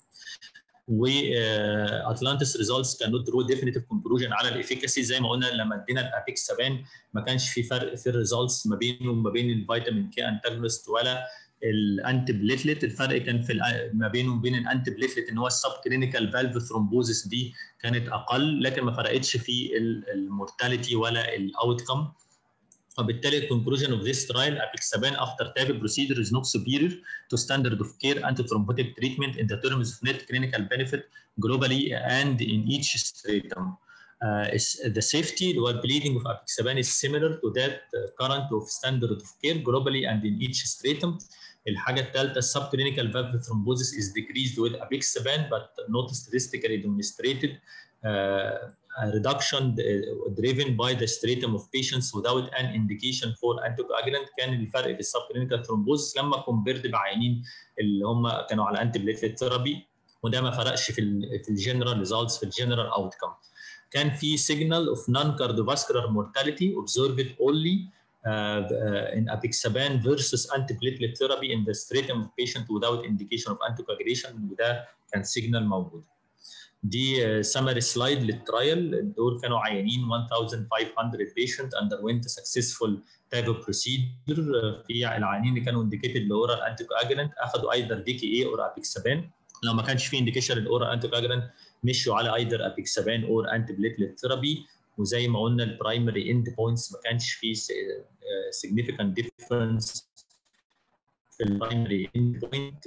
واتلانتس ريزلتس كان نوت درو ديفينيتيف كونكلوجن على الافيكاسي زي ما قلنا لما ادينا الابيكسابان ما كانش في فرق في الريزلتس ما بينه وما بين الفيتامين كي انتاجونست ولا الانتي بليتلت الفرق كان في ما بينه وبين الانتي بليتلت ان هو السب كلينيكال فالف ثرومبوزيس دي كانت اقل لكن ما فرقتش في المورتاليتي ولا الاوتكم فبالتالي الكونكلوجن اوف ذيس ترايل apixaban after TAVI procedure is not superior to standard of care antithrombotic treatment in the terms of net clinical benefit globally and in each stratum. Uh, the safety while bleeding of apixaban is similar to that uh, current of standard of care globally and in each stratum. الحاجة الثالثة subclinical valve thrombosis is decreased with apixaban but not statistically demonstrated uh, reduction driven by the stratum of patients without an indication for anticoagulant كان الفرق في السبكلينيكال thrombosis لما كومبيرد بعينين اللي هم كانوا على انتي بليتلت ثيرابي وده ما فرقش في ال في الجنرال ريزلتس في الجنرال اوتكم كان في signal of non-cardiovascular mortality observed only uh, uh, in apixaban versus antiplatelet therapy in the stratum of patient without indication of anticoagulation وده كان signal موجود. دي سمري سلايد للترايل دول كانوا عيانين 1500 patient underwent successful TAVI procedure في العيانين اللي كانوا indicated لاورال anticoagulant اخذوا either DKA or apixaban لو ما كانش في indication للاورال anticoagulant مشوا على either apixaban or antiplatelet therapy وزي ما قلنا البرايمري اند بوينتس ما كانش في significant difference في البرايمري اند بوينت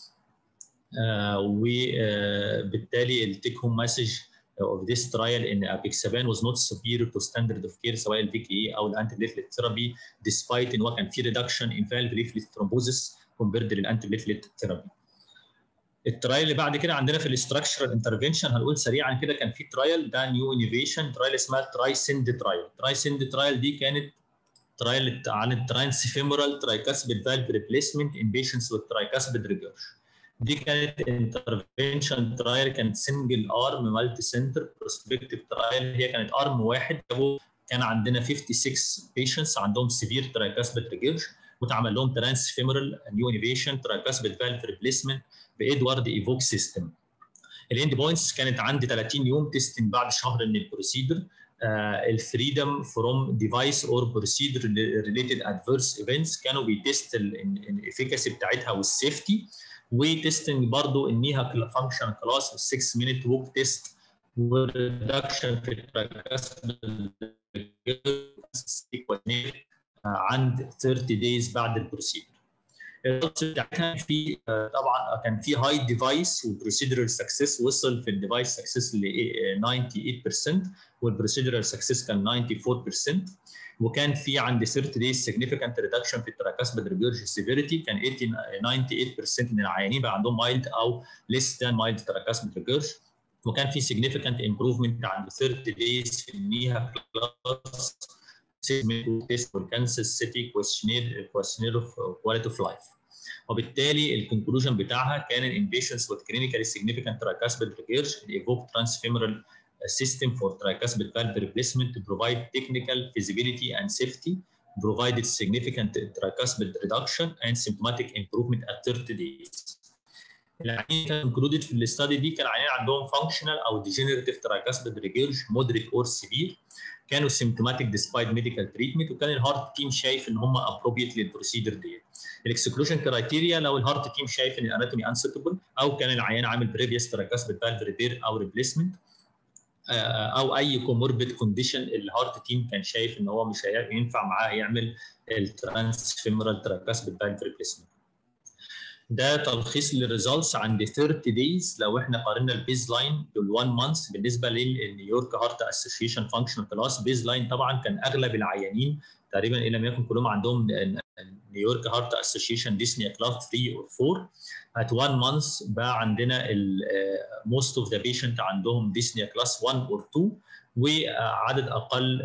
وبالتالي التيك هوم مسج of this trial ان apixaban was not superior to standard of care سواء الفي كي او الانتي بليتلت ثيرابي despite ان هو كان في reduction in valve leaflet thrombosis compared للانتي بليتلت ثيرابي. الترايل اللي بعد كده عندنا في الاستراكشرال انترفنشن هنقول سريعا كده كان في ترايل ده نيو انوفيشن ترايل اسمها تراي سند ترايل تراي سند ترايل دي كانت ترايل عن الترانسفيمورال ترايكاسبيد فالف ريبليسمنت ان بيشنتس with tricuspid regurg دي كانت انترفنشن ترايل كانت سنجل ارم مالتي سنتر بروسبكتيف ترايل هي كانت ارم واحد كان عندنا 56 بيشنتس عندهم سيفير ترايكاسبيد ريجيرج واتعمل لهم ترانس فيمورال نيو انيفيشن ترايكاسبيد فالف ريبليسمنت بادوارد ايفوك سيستم الاند بوينتس كانت عندي 30 يوم تيستنج بعد شهر من البروسيدر الفريدم فروم ديفايس اور بروسيدر ريليتد ادفيرس ايفنتس كانوا بيتست الافيكاسي بتاعتها والسيفتي وتستنج برضو انها فانكشن كلاس 6 مينيت ووك تيست وريدكشن في عند 30 دايز بعد البروسيدر الريزلتس بتاعتها في طبعا كان في هاي ديفايس وبروسيدرال سكسس وصل في الديفايس سكسس ل 98% والبروسيدرال سكسس كان 94% وكان في عند 30 دايز significant reduction في التراكاسبيد ريجورج سيفيريتي كان 98% من العيانين بقى عندهم مايلد او less than mild تراكاسبيد ريجورج وكان في significant improvement عند 30 days في النيها كلاس تيست والكانساس سيتي كويشنير كويشنير اوف كواليتي اوف لايف وبالتالي الكونكلوجن بتاعها كان ان patients with clinically significant tricuspid regurg the evoked transfemoral system for tricuspid valve replacement to provide technical feasibility and safety provided significant tricuspid reduction and symptomatic improvement at 30 days. العيانين كانوا انكلودد في الاستادي دي كان عيانين عندهم فانكشنال او ديجنريتيف تراكاسبيد ريجيرج مودريت اور سيفير كانوا سيمتوماتيك ديسبايت ميديكال تريتمنت وكان الهارت تيم شايف ان هم ابروبريت للبروسيدر ديت الاكسكلوجن كرايتيريا لو الهارت تيم شايف ان الاناتومي انسيتبل او كان العيان عامل بريفيوس تراكاسبيد فالف ريبير او ريبليسمنت او اي كوموربيد كونديشن الهارت تيم كان شايف ان هو مش هينفع معاه يعمل الترانسفيمرال تراكاسبيد فالف ريبليسمنت ده تلخيص للريزلتس عند 30 دايز لو احنا قارنا البيز لاين بال1 مانث بالنسبه للنيويورك هارت اسوشيشن فانكشنال كلاس بيز لاين طبعا كان اغلب العيانين تقريبا ان لم يكن كلهم عندهم نيويورك هارت اسوشيشن ديسنيا كلاس 3 اور 4 at 1 مانث بقى عندنا موست اوف ذا بيشنت عندهم ديسنيا كلاس 1 اور 2 وعدد اقل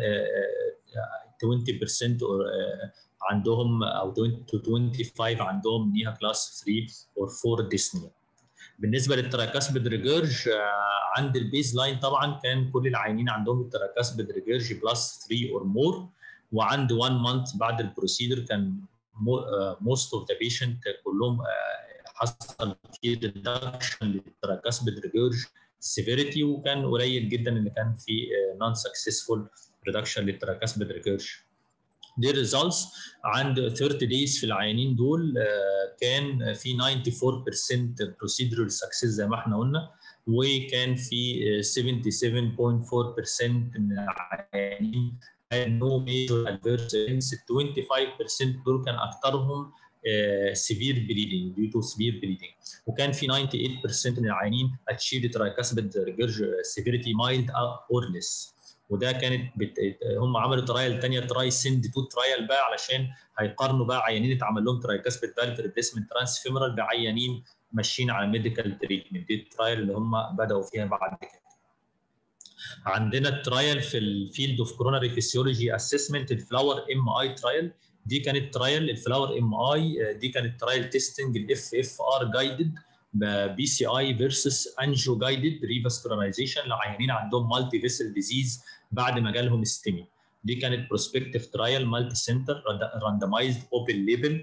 20% عندهم او 25 عندهم نيها كلاس 3 اور 4 ديسنيا بالنسبه للتراكاسبيد ريجيرج عند البيز لاين طبعا كان كل العيانين عندهم التراكاسبيد ريجيرج بلس 3 اور مور وعند 1 مانث بعد البروسيدر كان موست اوف ذا بيشنت كلهم حصل في ريدكشن للتراكاسبيد ريجيرج سيفيريتي وكان قليل جدا اللي كان في نون سكسسفول ريدكشن للتراكاسبيد ريجيرج دي ريزلتس عند 30 دايز في العيانين دول كان في 94% procedural success زي ما احنا قلنا وكان في 77.4% من العيانين no major adverse events 25% دول كان اكثرهم سيفير بليدنج due to severe bleeding وكان في 98% من العيانين achieved tricuspid regurg severity mild or less وده كانت بت... هم عملوا ترايل ثانيه تراي سند 2 ترايل بقى علشان هيقارنوا بقى عيانين اتعمل لهم ترايكاسبيد فالف ريبليسمنت ترانس فيمورال بعيانين ماشيين على ميديكال تريتمنت دي الترايل اللي هم بداوا فيها بعد كده. عندنا الترايل في الفيلد اوف كوروناري فيسيولوجي اسسمنت الفلاور ام اي ترايل دي كانت ترايل الفلاور ام اي دي كانت ترايل تيستنج الاف اف ار جايدد بي سي اي فيرسس انجو جايدد ريفاسكولاريزيشن لعيانين عندهم مالتي فيسل ديزيز بعد ما جالهم ستيمي دي كانت بروسبكتيف ترايل مالتي سنتر راندمايزد اوبن ليبل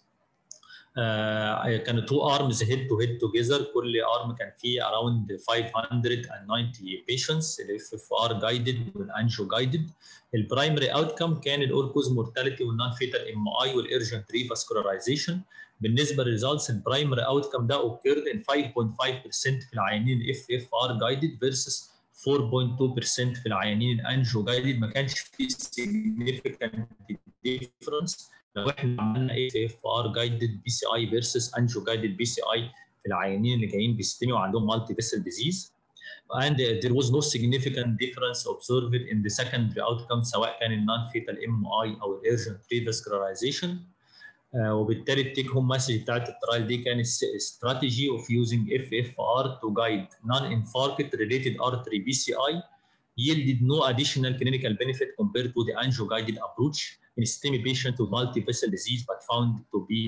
كانوا تو ارمز هيد تو هيد توجذر كل ارم كان فيه اراوند 590 بيشنتس الاف اف ار جايدد والانجو جايدد البرايمري اوت كم كان الاوركوز مورتاليتي والنون فيتال ام اي والارجنت ريفاسكولاريزيشن بالنسبه للريزلتس البرايمري اوت كم ده اوكيرد ان 5.5% في العيانين الاف اف ار جايدد فيرسس 4.2% في العيانين الانجو جايدد ما كانش في significant difference لو احنا عملنا اف اف ار جايدد بي سي اي فيرسس انجو جايدد بي سي اي في العيانين اللي جايين بيستمي وعندهم مالتي فيسل ديزيز and there was no significant difference observed in the secondary outcome سواء كان النون فيتال ام اي او الارجنت ريفاسكولاريزيشن وبالتالي التيك هوم مسج بتاعت الترايل دي كان استراتيجي اوف يوزنج اف اف ار تو جايد نون انفاركت ريليتد ارتري بي سي اي yielded no additional clinical benefit compared to the angio-guided approach in STEMI patient with multi-vessel disease but found to be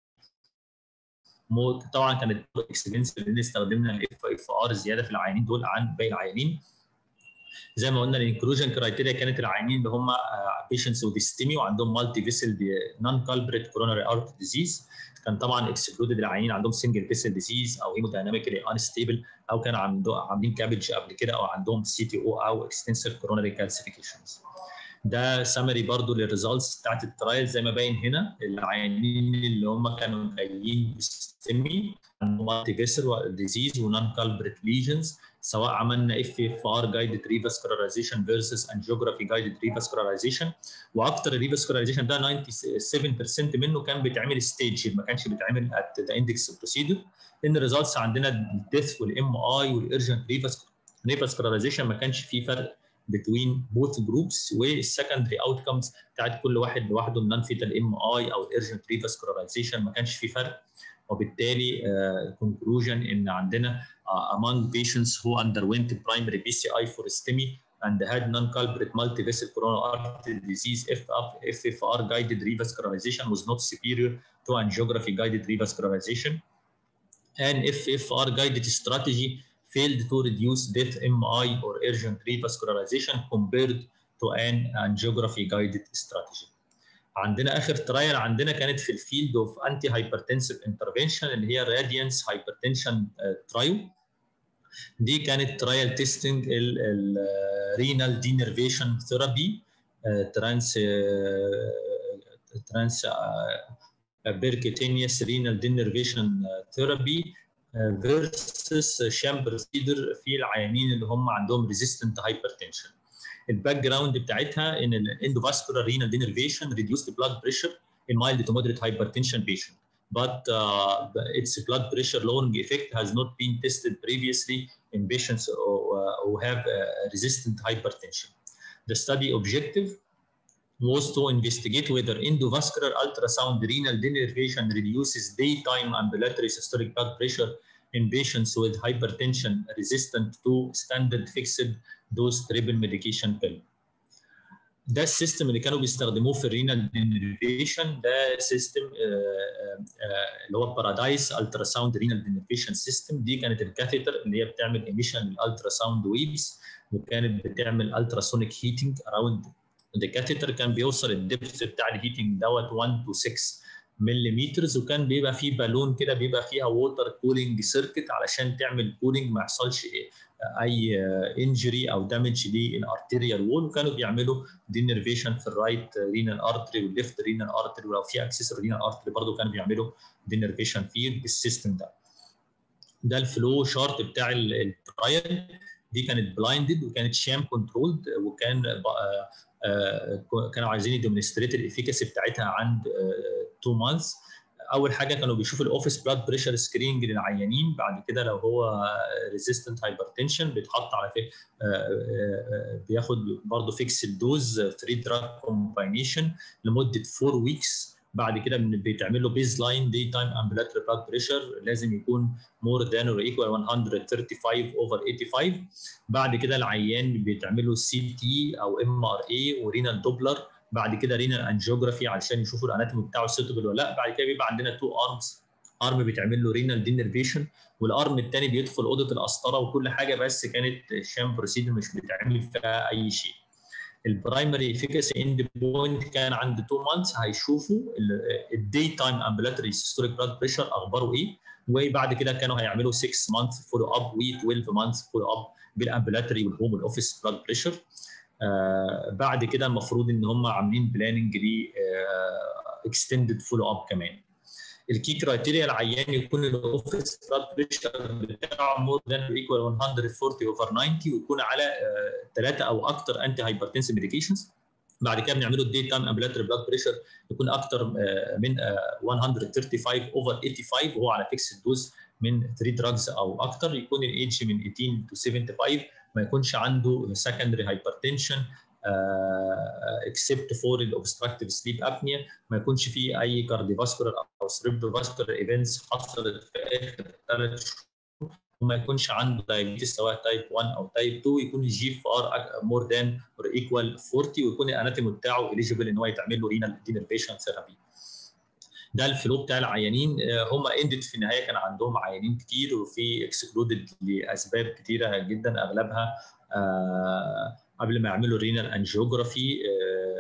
more طبعا كانت اكسبنسيف لان استخدمنا الاف اف ار زياده في العيانين دول عن باقي العيانين زي ما قلنا الانكلوجن كرايتيريا كانت العيانين اللي هم بيشنتس وذ ستيمي وعندهم مالتي فيسل نون كالبريت كوروناري ارت ديزيز كان طبعا اكسكلودد العيانين عندهم سنجل فيسل ديزيز او هيمودايناميكلي انستيبل او كانوا عندهم عاملين كابج قبل كده او عندهم سي تي او او اكستنسيف كوروناري كالسيفيكيشنز ده سمري برضو للريزلتس بتاعت الترايل زي ما باين هنا العيانين اللي هم كانوا جايين بستمي مالتي فيسر ديزيز ونون كالبريت ليجنز سواء عملنا اف اف ار جايدد ريفاسكولاريزيشن فيرسس انجيوجرافي جايدد ريفاسكولاريزيشن واكتر الريفاسكولاريزيشن ده 97% منه كان بيتعمل ستيج ما كانش بيتعمل ات ذا اندكس بروسيدور ان الريزلتس عندنا الديث والام اي والارجنت ريفاسكولاريزيشن ما كانش في فرق بتوين بوث جروبس والسكندري اوتكمز بتاعت كل واحد لوحده النون فيتال ام اي او الارجنت ريفاسكولاريزيشن ما كانش في فرق وبالتالي كونكلوجن uh, ان عندنا uh, among patients who underwent primary PCI for STEMI and had non-culprit multivessel coronal artery disease FFR guided revascularization was not superior to angiography guided revascularization and FFR guided strategy failed to reduce death MI or urgent revascularization compared to an angiography guided strategy. عندنا اخر ترايل عندنا كانت في الفيلد اوف انتي هايبرتنسيف انترفنشن اللي هي راديانس هايبرتنشن ترايل دي كانت ترايل تيستنج الرينال دينرفيشن ثيرابي ترانس ترانس بيركيتينيوس رينال دينرفيشن ثيرابي فيرسس شام بروسيدر في العيانين اللي هم عندهم ريزيستنت هايبرتنشن الباك جراوند بتاعتها ان الاندوفاسكولار رينال دينرفيشن reduced blood pressure in mild to moderate hypertension patient but uh, its blood pressure lowering effect has not been tested previously in patients who, uh, who have uh, resistant hypertension. The study objective was to investigate whether endovascular ultrasound renal denervation reduces daytime ambulatory systolic blood pressure in patients with hypertension resistant to standard fixed dose triple medication pill. ده السيستم اللي كانوا بيستخدموه في الرينال دينرفيشن ده سيستم اللي هو بارادايس الترا ساوند رينال دينرفيشن سيستم دي كانت الكاثيتر اللي هي بتعمل ايميشن للالترا ساوند ويفز وكانت بتعمل التراسونيك هيتنج اراوند ذا كاثيتر كان بيوصل الدبث بتاع الهيتنج دوت 1 تو 6 مليمترز وكان بيبقى فيه بالون كده بيبقى فيها ووتر كولينج سيركت علشان تعمل كولينج ما يحصلش اي انجري او دامج للارتيريال وول وكانوا بيعملوا دينرفيشن في الرايت رينال ارتري والليفت رينال ارتري ولو في اكسسور رينال ارتري برضه كانوا بيعملوا دينرفيشن فيه بالسيستم ده ده الفلو شارت بتاع الترايل دي كانت بلايندد وكانت شام كنترولد وكان كانوا عايزين يديمونستريت الافيكاسي بتاعتها عند 2 مانثs اول حاجه كانوا بيشوفوا الاوفيس بلاد بريشر سكريننج للعيانين بعد كده لو هو ريزيستنت هايبرتنشن بيتحط على في بياخد برضه فيكس الدوز 3 دراج كومباينيشن لمده 4 ويكس بعد كده بيتعمل له بيز لاين دي تايم امبلاتري بلاد بريشر لازم يكون مور ذان اور ايكوال 135 اوفر 85 بعد كده العيان بيتعمل له سي تي او ام ار اي ورينال دوبلر بعد كده رينال انجيوجرافي علشان يشوفوا الاناتومي بتاعه سيتبل ولا لا بعد كده بيبقى عندنا تو ارمز ارم بيتعمل له رينال دينرفيشن والارم الثاني بيدخل اوضه القسطره وكل حاجه بس كانت شام بروسيدر مش بيتعمل فيها اي شيء البرايمري افيكاسي اند بوينت كان عند 2 مانثs هيشوفوا الدي تايم امبلاتري سيستوليك بلاد بريشر اخباره ايه وبعد كده كانوا هيعملوا 6 مانثs فولو اب و 12 مانثs فولو اب بالامبلاتري والهوم والاوفيس بلاد بريشر آه بعد كده المفروض ان هم عاملين بلاننج ل اكستندد فولو اب كمان الكي كرايتيريا العيان يكون الاوفيس بلاد بريشر بتاعه مور ذان ايكوال 140 اوفر 90 ويكون على ثلاثه او اكثر انتي هايبرتنسيف ميديكيشنز بعد كده بنعمله الدي تايم امبلاتري بلاد بريشر يكون اكثر من 135 اوفر 85 وهو على فيكس دوز من 3 دراجز او اكثر يكون الايدج من 18 تو 75 ما يكونش عنده سكندري هايبرتنشن اكسبت فور الاوبستراكتيف سليب ابنيا ما يكونش فيه اي كارديوفاسكولار او سريبروفاسكولار ايفنتس حصلت في اخر ثلاث شهور وما يكونش عنده دايابيتس سواء تايب 1 او تايب 2 يكون الجي اف ار مور ذان اور ايكوال 40 ويكون الاناتومي بتاعه اليجيبل ان هو يتعمل له رينال دينرفيشن ثيرابي ده الفلو بتاع العيانين هم اندت في النهايه كان عندهم عيانين كتير وفي اكسكلودد لاسباب كتيره جدا اغلبها آه قبل ما يعملوا رينال انجيوجرافي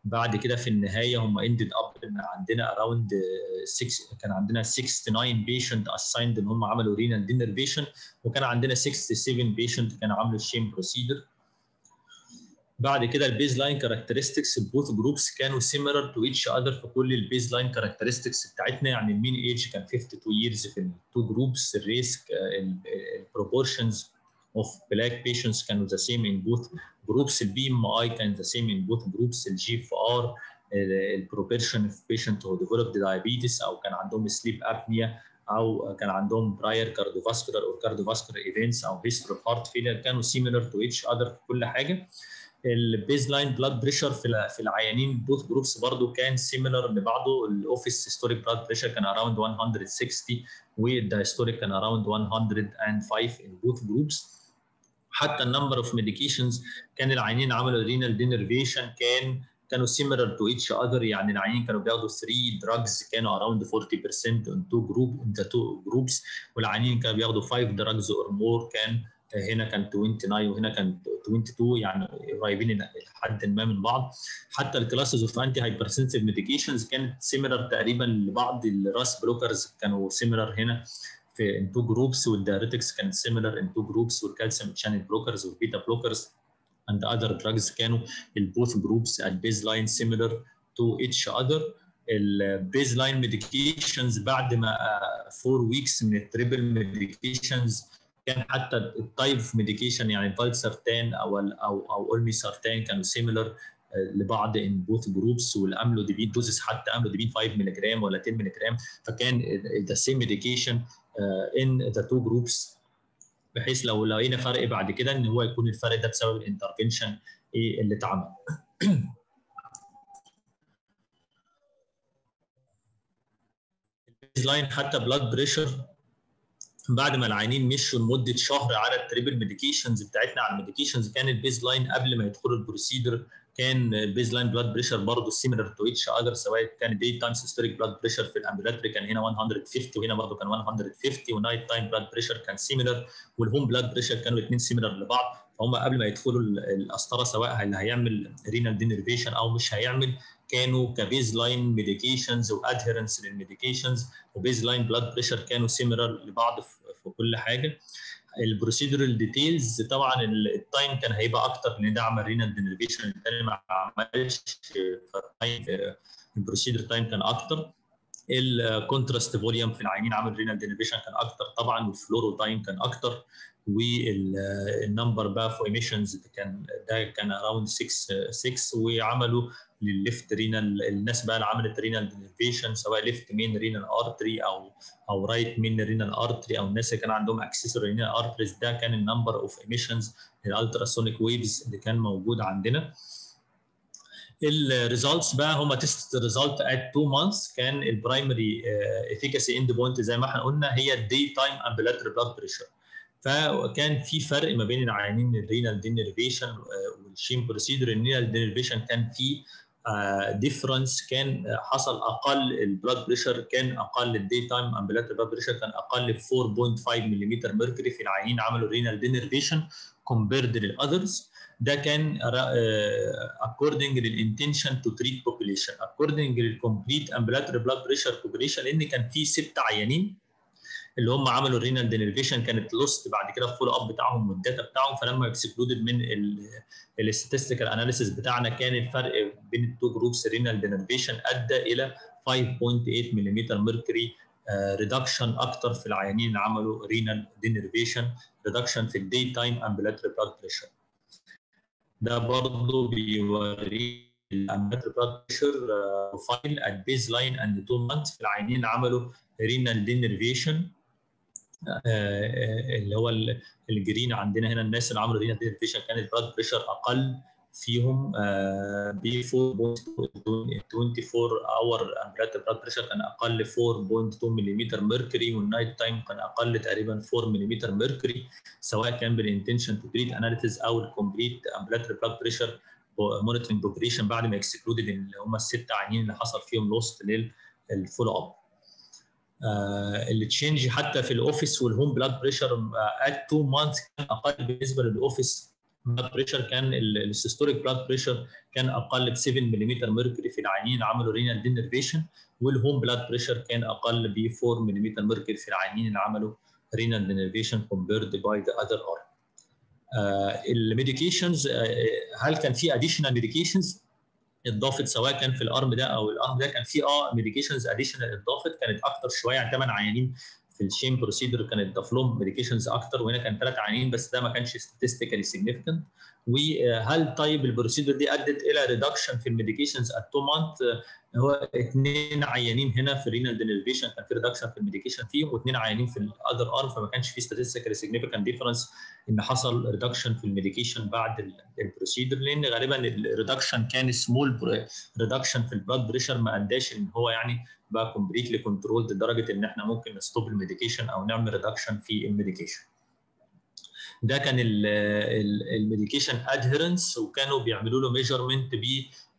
بعد كده في النهايه هم اندد اب ان عندنا اراوند 6 كان عندنا 69 بيشنت اسايند ان هم عملوا رينال دينرفيشن وكان عندنا 67 بيشنت كانوا عملوا الشيم بروسيدر بعد كده البيز لاين كاركترستكس بوث جروبس كانوا سيميلر تو ايتش اذر في كل البيز لاين كاركترستكس بتاعتنا يعني المين ايج كان 52 ييرز في التو جروبس الريسك البروبورشنز of black patients كانوا the same in both groups البي ام اي كان the same in both groups الجي اف ار البروبورشن of patient who developed diabetes او كان عندهم sleep apnea او كان عندهم prior cardiovascular or cardiovascular events او history of heart failure كانوا similar to each other في كل حاجه البيز لاين بلاد بريشر في في العيانين بوث جروبس برضو كان سيميلر لبعضه الاوفيس هيستوريك بلاد بريشر كان اراوند 160 والدايستوريك كان اراوند 105 ان بوث جروبس حتى النمبر اوف ميديكيشنز كان العيانين عملوا رينال دينرفيشن كان كانوا similar to each other يعني العيانين كانوا بياخدوا 3 drugs كانوا around 40% in two group in the two groups والعيانين كانوا بياخدوا 5 drugs or more كان هنا كان 29 وهنا كان 22 يعني قريبين لحد ما من بعض حتى الكلاسز اوف انتي هايبرسنسيف ميديكيشنز كانت سيميلر تقريبا لبعض الراس بلوكرز كانوا سيميلر هنا في ان تو جروبس والدايريتكس كانت سيميلر ان تو جروبس والكالسيوم شانل بلوكرز والبيتا بلوكرز and other drugs كانوا البوث جروبس at baseline similar to each other البيز لاين ميديكيشنز بعد ما 4 ويكس من التريبل ميديكيشنز كان حتى التايب اوف ميديكيشن يعني الفالسرتان او او او اولمي سارتان كانوا سيميلر لبعض ان بوث جروبس والاملوديبين دوزز حتى املوديبين 5 ملي جرام ولا 10 ملي جرام فكان ذا سيم ميديكيشن ان ذا تو جروبس بحيث لو لقينا فرق بعد كده ان هو يكون الفرق ده بسبب الانترفنشن ايه اللي اتعمل لاين حتى بلاد بريشر بعد ما العيانين مشوا لمده شهر على التريبل ميديكيشنز بتاعتنا على الميديكيشنز كان البيز لاين قبل ما يدخلوا البروسيدر كان البيز لاين بلاد بريشر برضه سيميلر تو اتش اذر سواء كان دي تايم سيستوليك بلاد بريشر في الامبولاتري كان هنا 150 وهنا برضه كان 150 ونايت تايم بلاد بريشر كان سيميلر والهوم بلاد بريشر كانوا الاثنين سيميلر لبعض فهم قبل ما يدخلوا القسطره سواء اللي هيعمل رينال دينرفيشن او مش هيعمل كانوا كبيز لاين ميديكيشنز وادهيرنس للميديكيشنز وبيز لاين بلاد بريشر كانوا سيميلر لبعض في كل حاجه البروسيدورال ديتيلز طبعا التايم كان هيبقى اكتر لان ده عمل رينال دينرفيشن الثاني ما عملش البروسيدور تايم كان اكتر الكونتراست فوليوم في العينين عمل رينال دينرفيشن كان اكتر طبعا والفلورو تايم كان اكتر والنمبر بقى في ايميشنز كان ده كان اراوند 6 6 وعملوا للليفت رينال الناس بقى اللي عملت رينال دينرفيشن سواء ليفت مين رينال ارتري او او رايت مين رينال ارتري او الناس اللي كان عندهم اكسسوري رينال ارتريز ده كان النمبر اوف ايميشنز للالتراسونيك ويفز اللي كان موجود عندنا الريزلتس بقى هم تيست ريزلت ات 2 مانثس كان البرايمري افيكاسي اند بوينت زي ما احنا قلنا هي الدي تايم امبلاتري بلاد بريشر فكان في فرق ما بين العيانين الرينال دينرفيشن والشيم بروسيدور الرينال دينرفيشن كان في ديفرنس كان حصل اقل البلاد بريشر كان اقل الدي تايم امبلاتري بلاد بريشر كان اقل ب 4.5 ملم ميركوري في العيانين عملوا رينال دينرفيشن كومبيرد للاذرز ده كان according للانتنشن تو تريت population according للكومبليت امبلاتري بلاد بريشر population لان كان في ست عيانين اللي هم عملوا الرينال دينرفيشن كانت لوست بعد كده الفولو اب بتاعهم والداتا بتاعهم فلما اكسكلودد من الاستاتستيكال اناليسيس بتاعنا كان الفرق بين التو جروبس الرينال دينرفيشن ادى الى 5.8 ملم ميركوري ريدكشن اكتر في العيانين اللي عملوا رينال دينرفيشن ريدكشن في الدي تايم امبلاتري بلاد بريشر ده برضه بيوري الامبلاتري بلاد بريشر بروفايل ات بيز لاين اند 2 مانثs في العيانين اللي عملوا رينال دينرفيشن اللي هو الجرين عندنا هنا الناس اللي عملوا رينال دينرفيشن كان البلاد بريشر اقل فيهم ب 4.24 اور امبلاتري بلاد بريشر كان اقل 4.2 ملم ميركوري والنايت تايم كان اقل تقريبا 4 ملم ميركوري سواء كان بالانتنشن تو تريت اناليسيس او الكومبليت امبلاتري بلاد بريشر مونيتورنج بوبريشن بعد ما اكسكلودد اللي هم الست عيانين اللي حصل فيهم لوست للفولو اب آه اللي تشينج حتى في الاوفيس والهوم بلاد بريشر ات 2 مانث كان اقل بالنسبه للاوفيس بلاد بريشر كان السيستوليك بلاد بريشر كان اقل ب 7 ملم ميركوري في العينين عملوا رينال دينرفيشن والهوم بلاد بريشر كان اقل ب 4 ملم ميركوري في العينين اللي عملوا رينال دينرفيشن كومبيرد باي ذا اذر ارم الميديكيشنز هل كان في اديشنال ميديكيشنز اتضافت سواء كان في الارم ده او الارم ده كان في اه ميديكيشنز اديشنال اتضافت كانت اكتر شويه يعني 8 عيانين في الشين بروسيدر كانت اتضاف لهم ميديكيشنز اكتر وهنا كان ثلاث عيانين بس ده ما كانش ستاتستيكالي سيجنفكت وهل طيب البروسيدر دي ادت الى ريدكشن في الميديكيشنز ات 2 مانث هو اثنين عيانين هنا في رينال دينرفيشن كان في ريدكشن في الميديكيشن فيهم واثنين عيانين في الاذر ارم فما كانش في statistical significant ديفرنس ان حصل ريدكشن في الميديكيشن بعد البروسيدر لان غالبا الريدكشن كان سمول ريدكشن في البلاد بريشر ما اداش ان هو يعني بقى كومبليتلي كنترول لدرجه ان احنا ممكن نستوب الميديكيشن او نعمل ريدكشن في الميديكيشن. ده كان الميديكيشن ادهيرنس وكانوا بيعملوا له ميجرمنت ب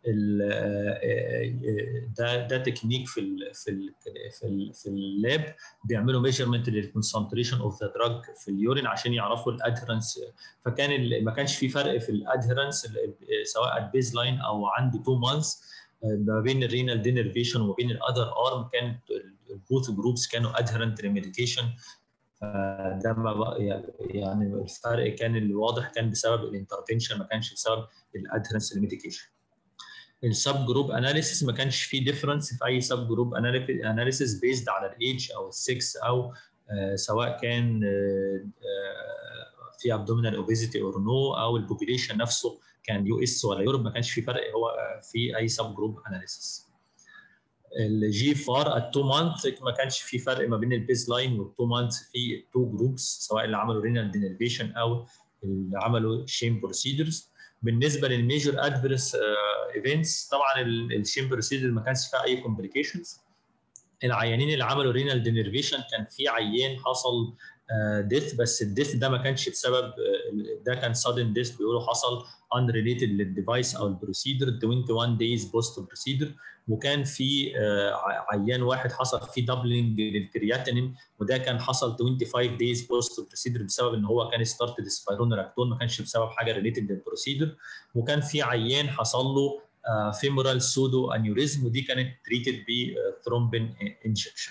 ده ده تكنيك في ال في ال في ال في اللاب بيعملوا ميجرمنت للكونسنتريشن اوف ذا دراج في اليورين عشان يعرفوا الادهرنس فكان ما كانش في فرق في الادهرنس سواء البيز لاين او عند 2 مانثs ما بين الرينال دينرفيشن وما بين الاذر ارم كانت البوث جروبس كانوا ادهرنت للميديكيشن ده ما يعني الفرق كان الواضح كان بسبب الانترفنشن ما كانش بسبب الادهرنس للميديكيشن السب جروب اناليسيس ما كانش فيه ديفرنس في اي سب جروب اناليسيس بيزد على الايدج او السكس او آه سواء كان آه آه في ابدومينال اوبيزيتي اور نو او البوبيليشن نفسه كان يو اس ولا يوروب ما كانش في فرق هو في اي سب جروب اناليسيس الجي فار ات 2 مانث ما كانش في فرق ما بين البيز لاين وال 2 مانث في 2 جروبس سواء اللي عملوا رينال دينرفيشن او اللي عملوا شيم بروسيدرز بالنسبه للميجر ادفيرس ايفنتس طبعا الشيم بروسيدر ما كانش فيها اي كومبليكيشنز العيانين اللي عملوا رينال دينرفيشن كان في عيان حصل ديث بس الديث ده ما كانش بسبب ده كان سادن ديث بيقولوا حصل unrelated للديفايس او البروسيدر 21 days بوست بروسيدر وكان في عيان واحد حصل فيه دبلنج للكرياتينين وده كان حصل 25 days بوست بروسيدر بسبب ان هو كان ستارتد سبايرونراكتون ما كانش بسبب حاجه ريليتد للبروسيدر وكان في عيان حصل له فيمورال سودو انيوريزم ودي كانت تريتد بثرومبين انجكشن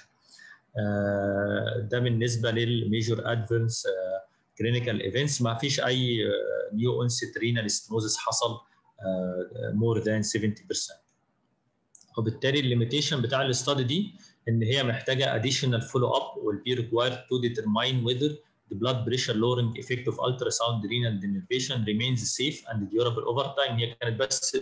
ده بالنسبه للميجور ادفانس كلينيكال ايفنتس ما فيش اي نيو اونست رينال ستنوزس حصل مور ذان 70% وبالتالي الليميتيشن بتاع الاستادي دي ان هي محتاجه اديشنال فولو اب will be required to determine whether the blood pressure lowering effect of ultrasound renal denervation remains safe and durable over time هي كانت بس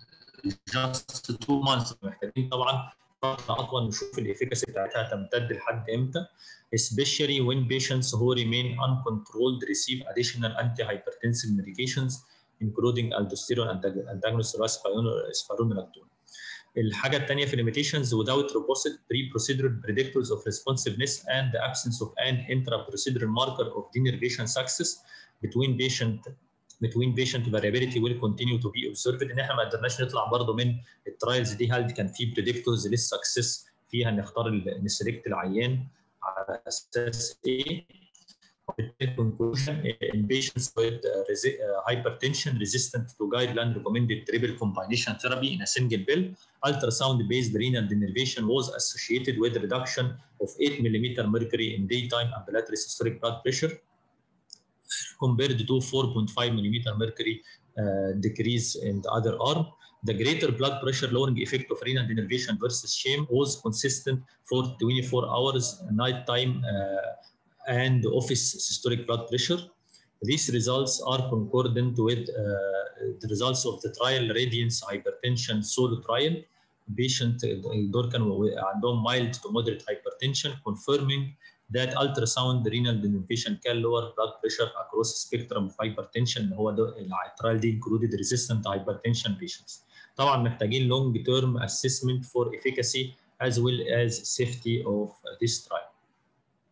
just 2 months محتاجين طبعا فتره اطول نشوف الافيكاسي بتاعتها تمتد لحد امتى especially when patients who remain uncontrolled receive additional antihypertensive medications including aldosterone antagonist spironolactone. الحاجه الثانيه في limitations without robust pre-procedural predictors of responsiveness and the absence of an intra-procedural marker of denervation success between patient between patient variability will continue to be observed ان احنا ما قدرناش نطلع برضه من الترايلز دي هل كان في بريدكتورز للسكسس فيها نختار نسلكت العيان على اساس ايه conclusion in patients with uh, resi uh, hypertension resistant to guideline recommended triple combination therapy in a single pill, ultrasound-based renal denervation was associated with reduction of 8 millimeter mercury in daytime ambulatory systolic blood pressure compared to 4.5 millimeter mercury uh, decrease in the other arm. The greater blood pressure lowering effect of renal denervation versus shame was consistent for 24 hours nighttime uh, and office systolic blood pressure. These results are concordant with uh, the results of the trial Radiance Hypertension Solo trial. Patient دول كانوا عندهم mild to moderate hypertension confirming that ultrasound renal denervation can lower blood pressure across spectrum of hypertension هو ده الترايل دي included resistant hypertension patients. طبعا محتاجين long term assessment for efficacy as well as safety of this trial.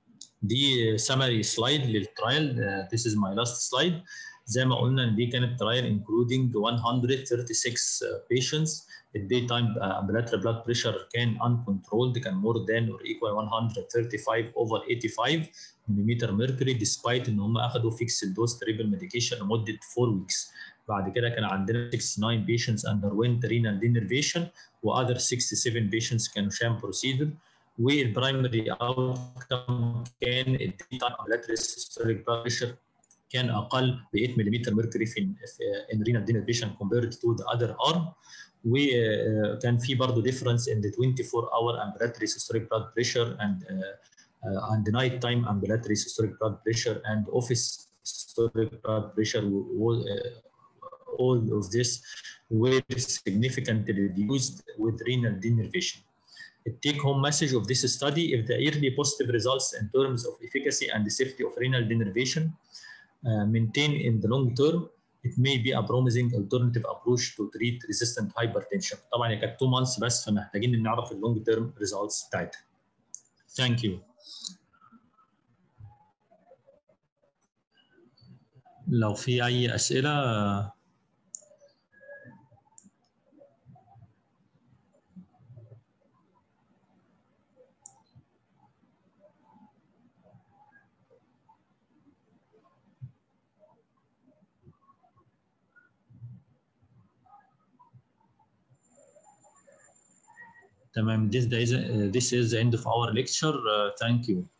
دي summary slide للترايل uh, this is my last slide زي ما قلنا ان دي كانت ترايل including 136 patients الدي تايم ambulatory blood pressure كان uncontrolled كان more than or equal 135 over 85 ملم mercury despite ان هم اخذوا fixed dose triple medication لمده 4 weeks بعد كده كان عندنا 69 patients underwent renal denervation واذر 67 patients كانوا sham procedure والبرايمري اوتكم كان الدي تايم ambulatory systolic blood pressure كان اقل ب 8 ملم ميركوري في in renal denervation compared to the other arm وكان في برضه difference in the 24 hour ambulatory systolic blood pressure and uh, uh, and night time ambulatory systolic blood pressure and office systolic blood pressure all, uh, all of this were significantly reduced with renal denervation. The take-home message of this study, if the early positive results in terms of efficacy and the safety of renal denervation uh, maintain in the long term, it may be a promising alternative approach to treat resistant hypertension. طبعا هي كانت 2 months بس فمحتاجين نعرف اللونج تيرم results بتاعتها. Thank you. لو في أي أسئلة تمام this is, uh, this is the end of our lecture uh, thank you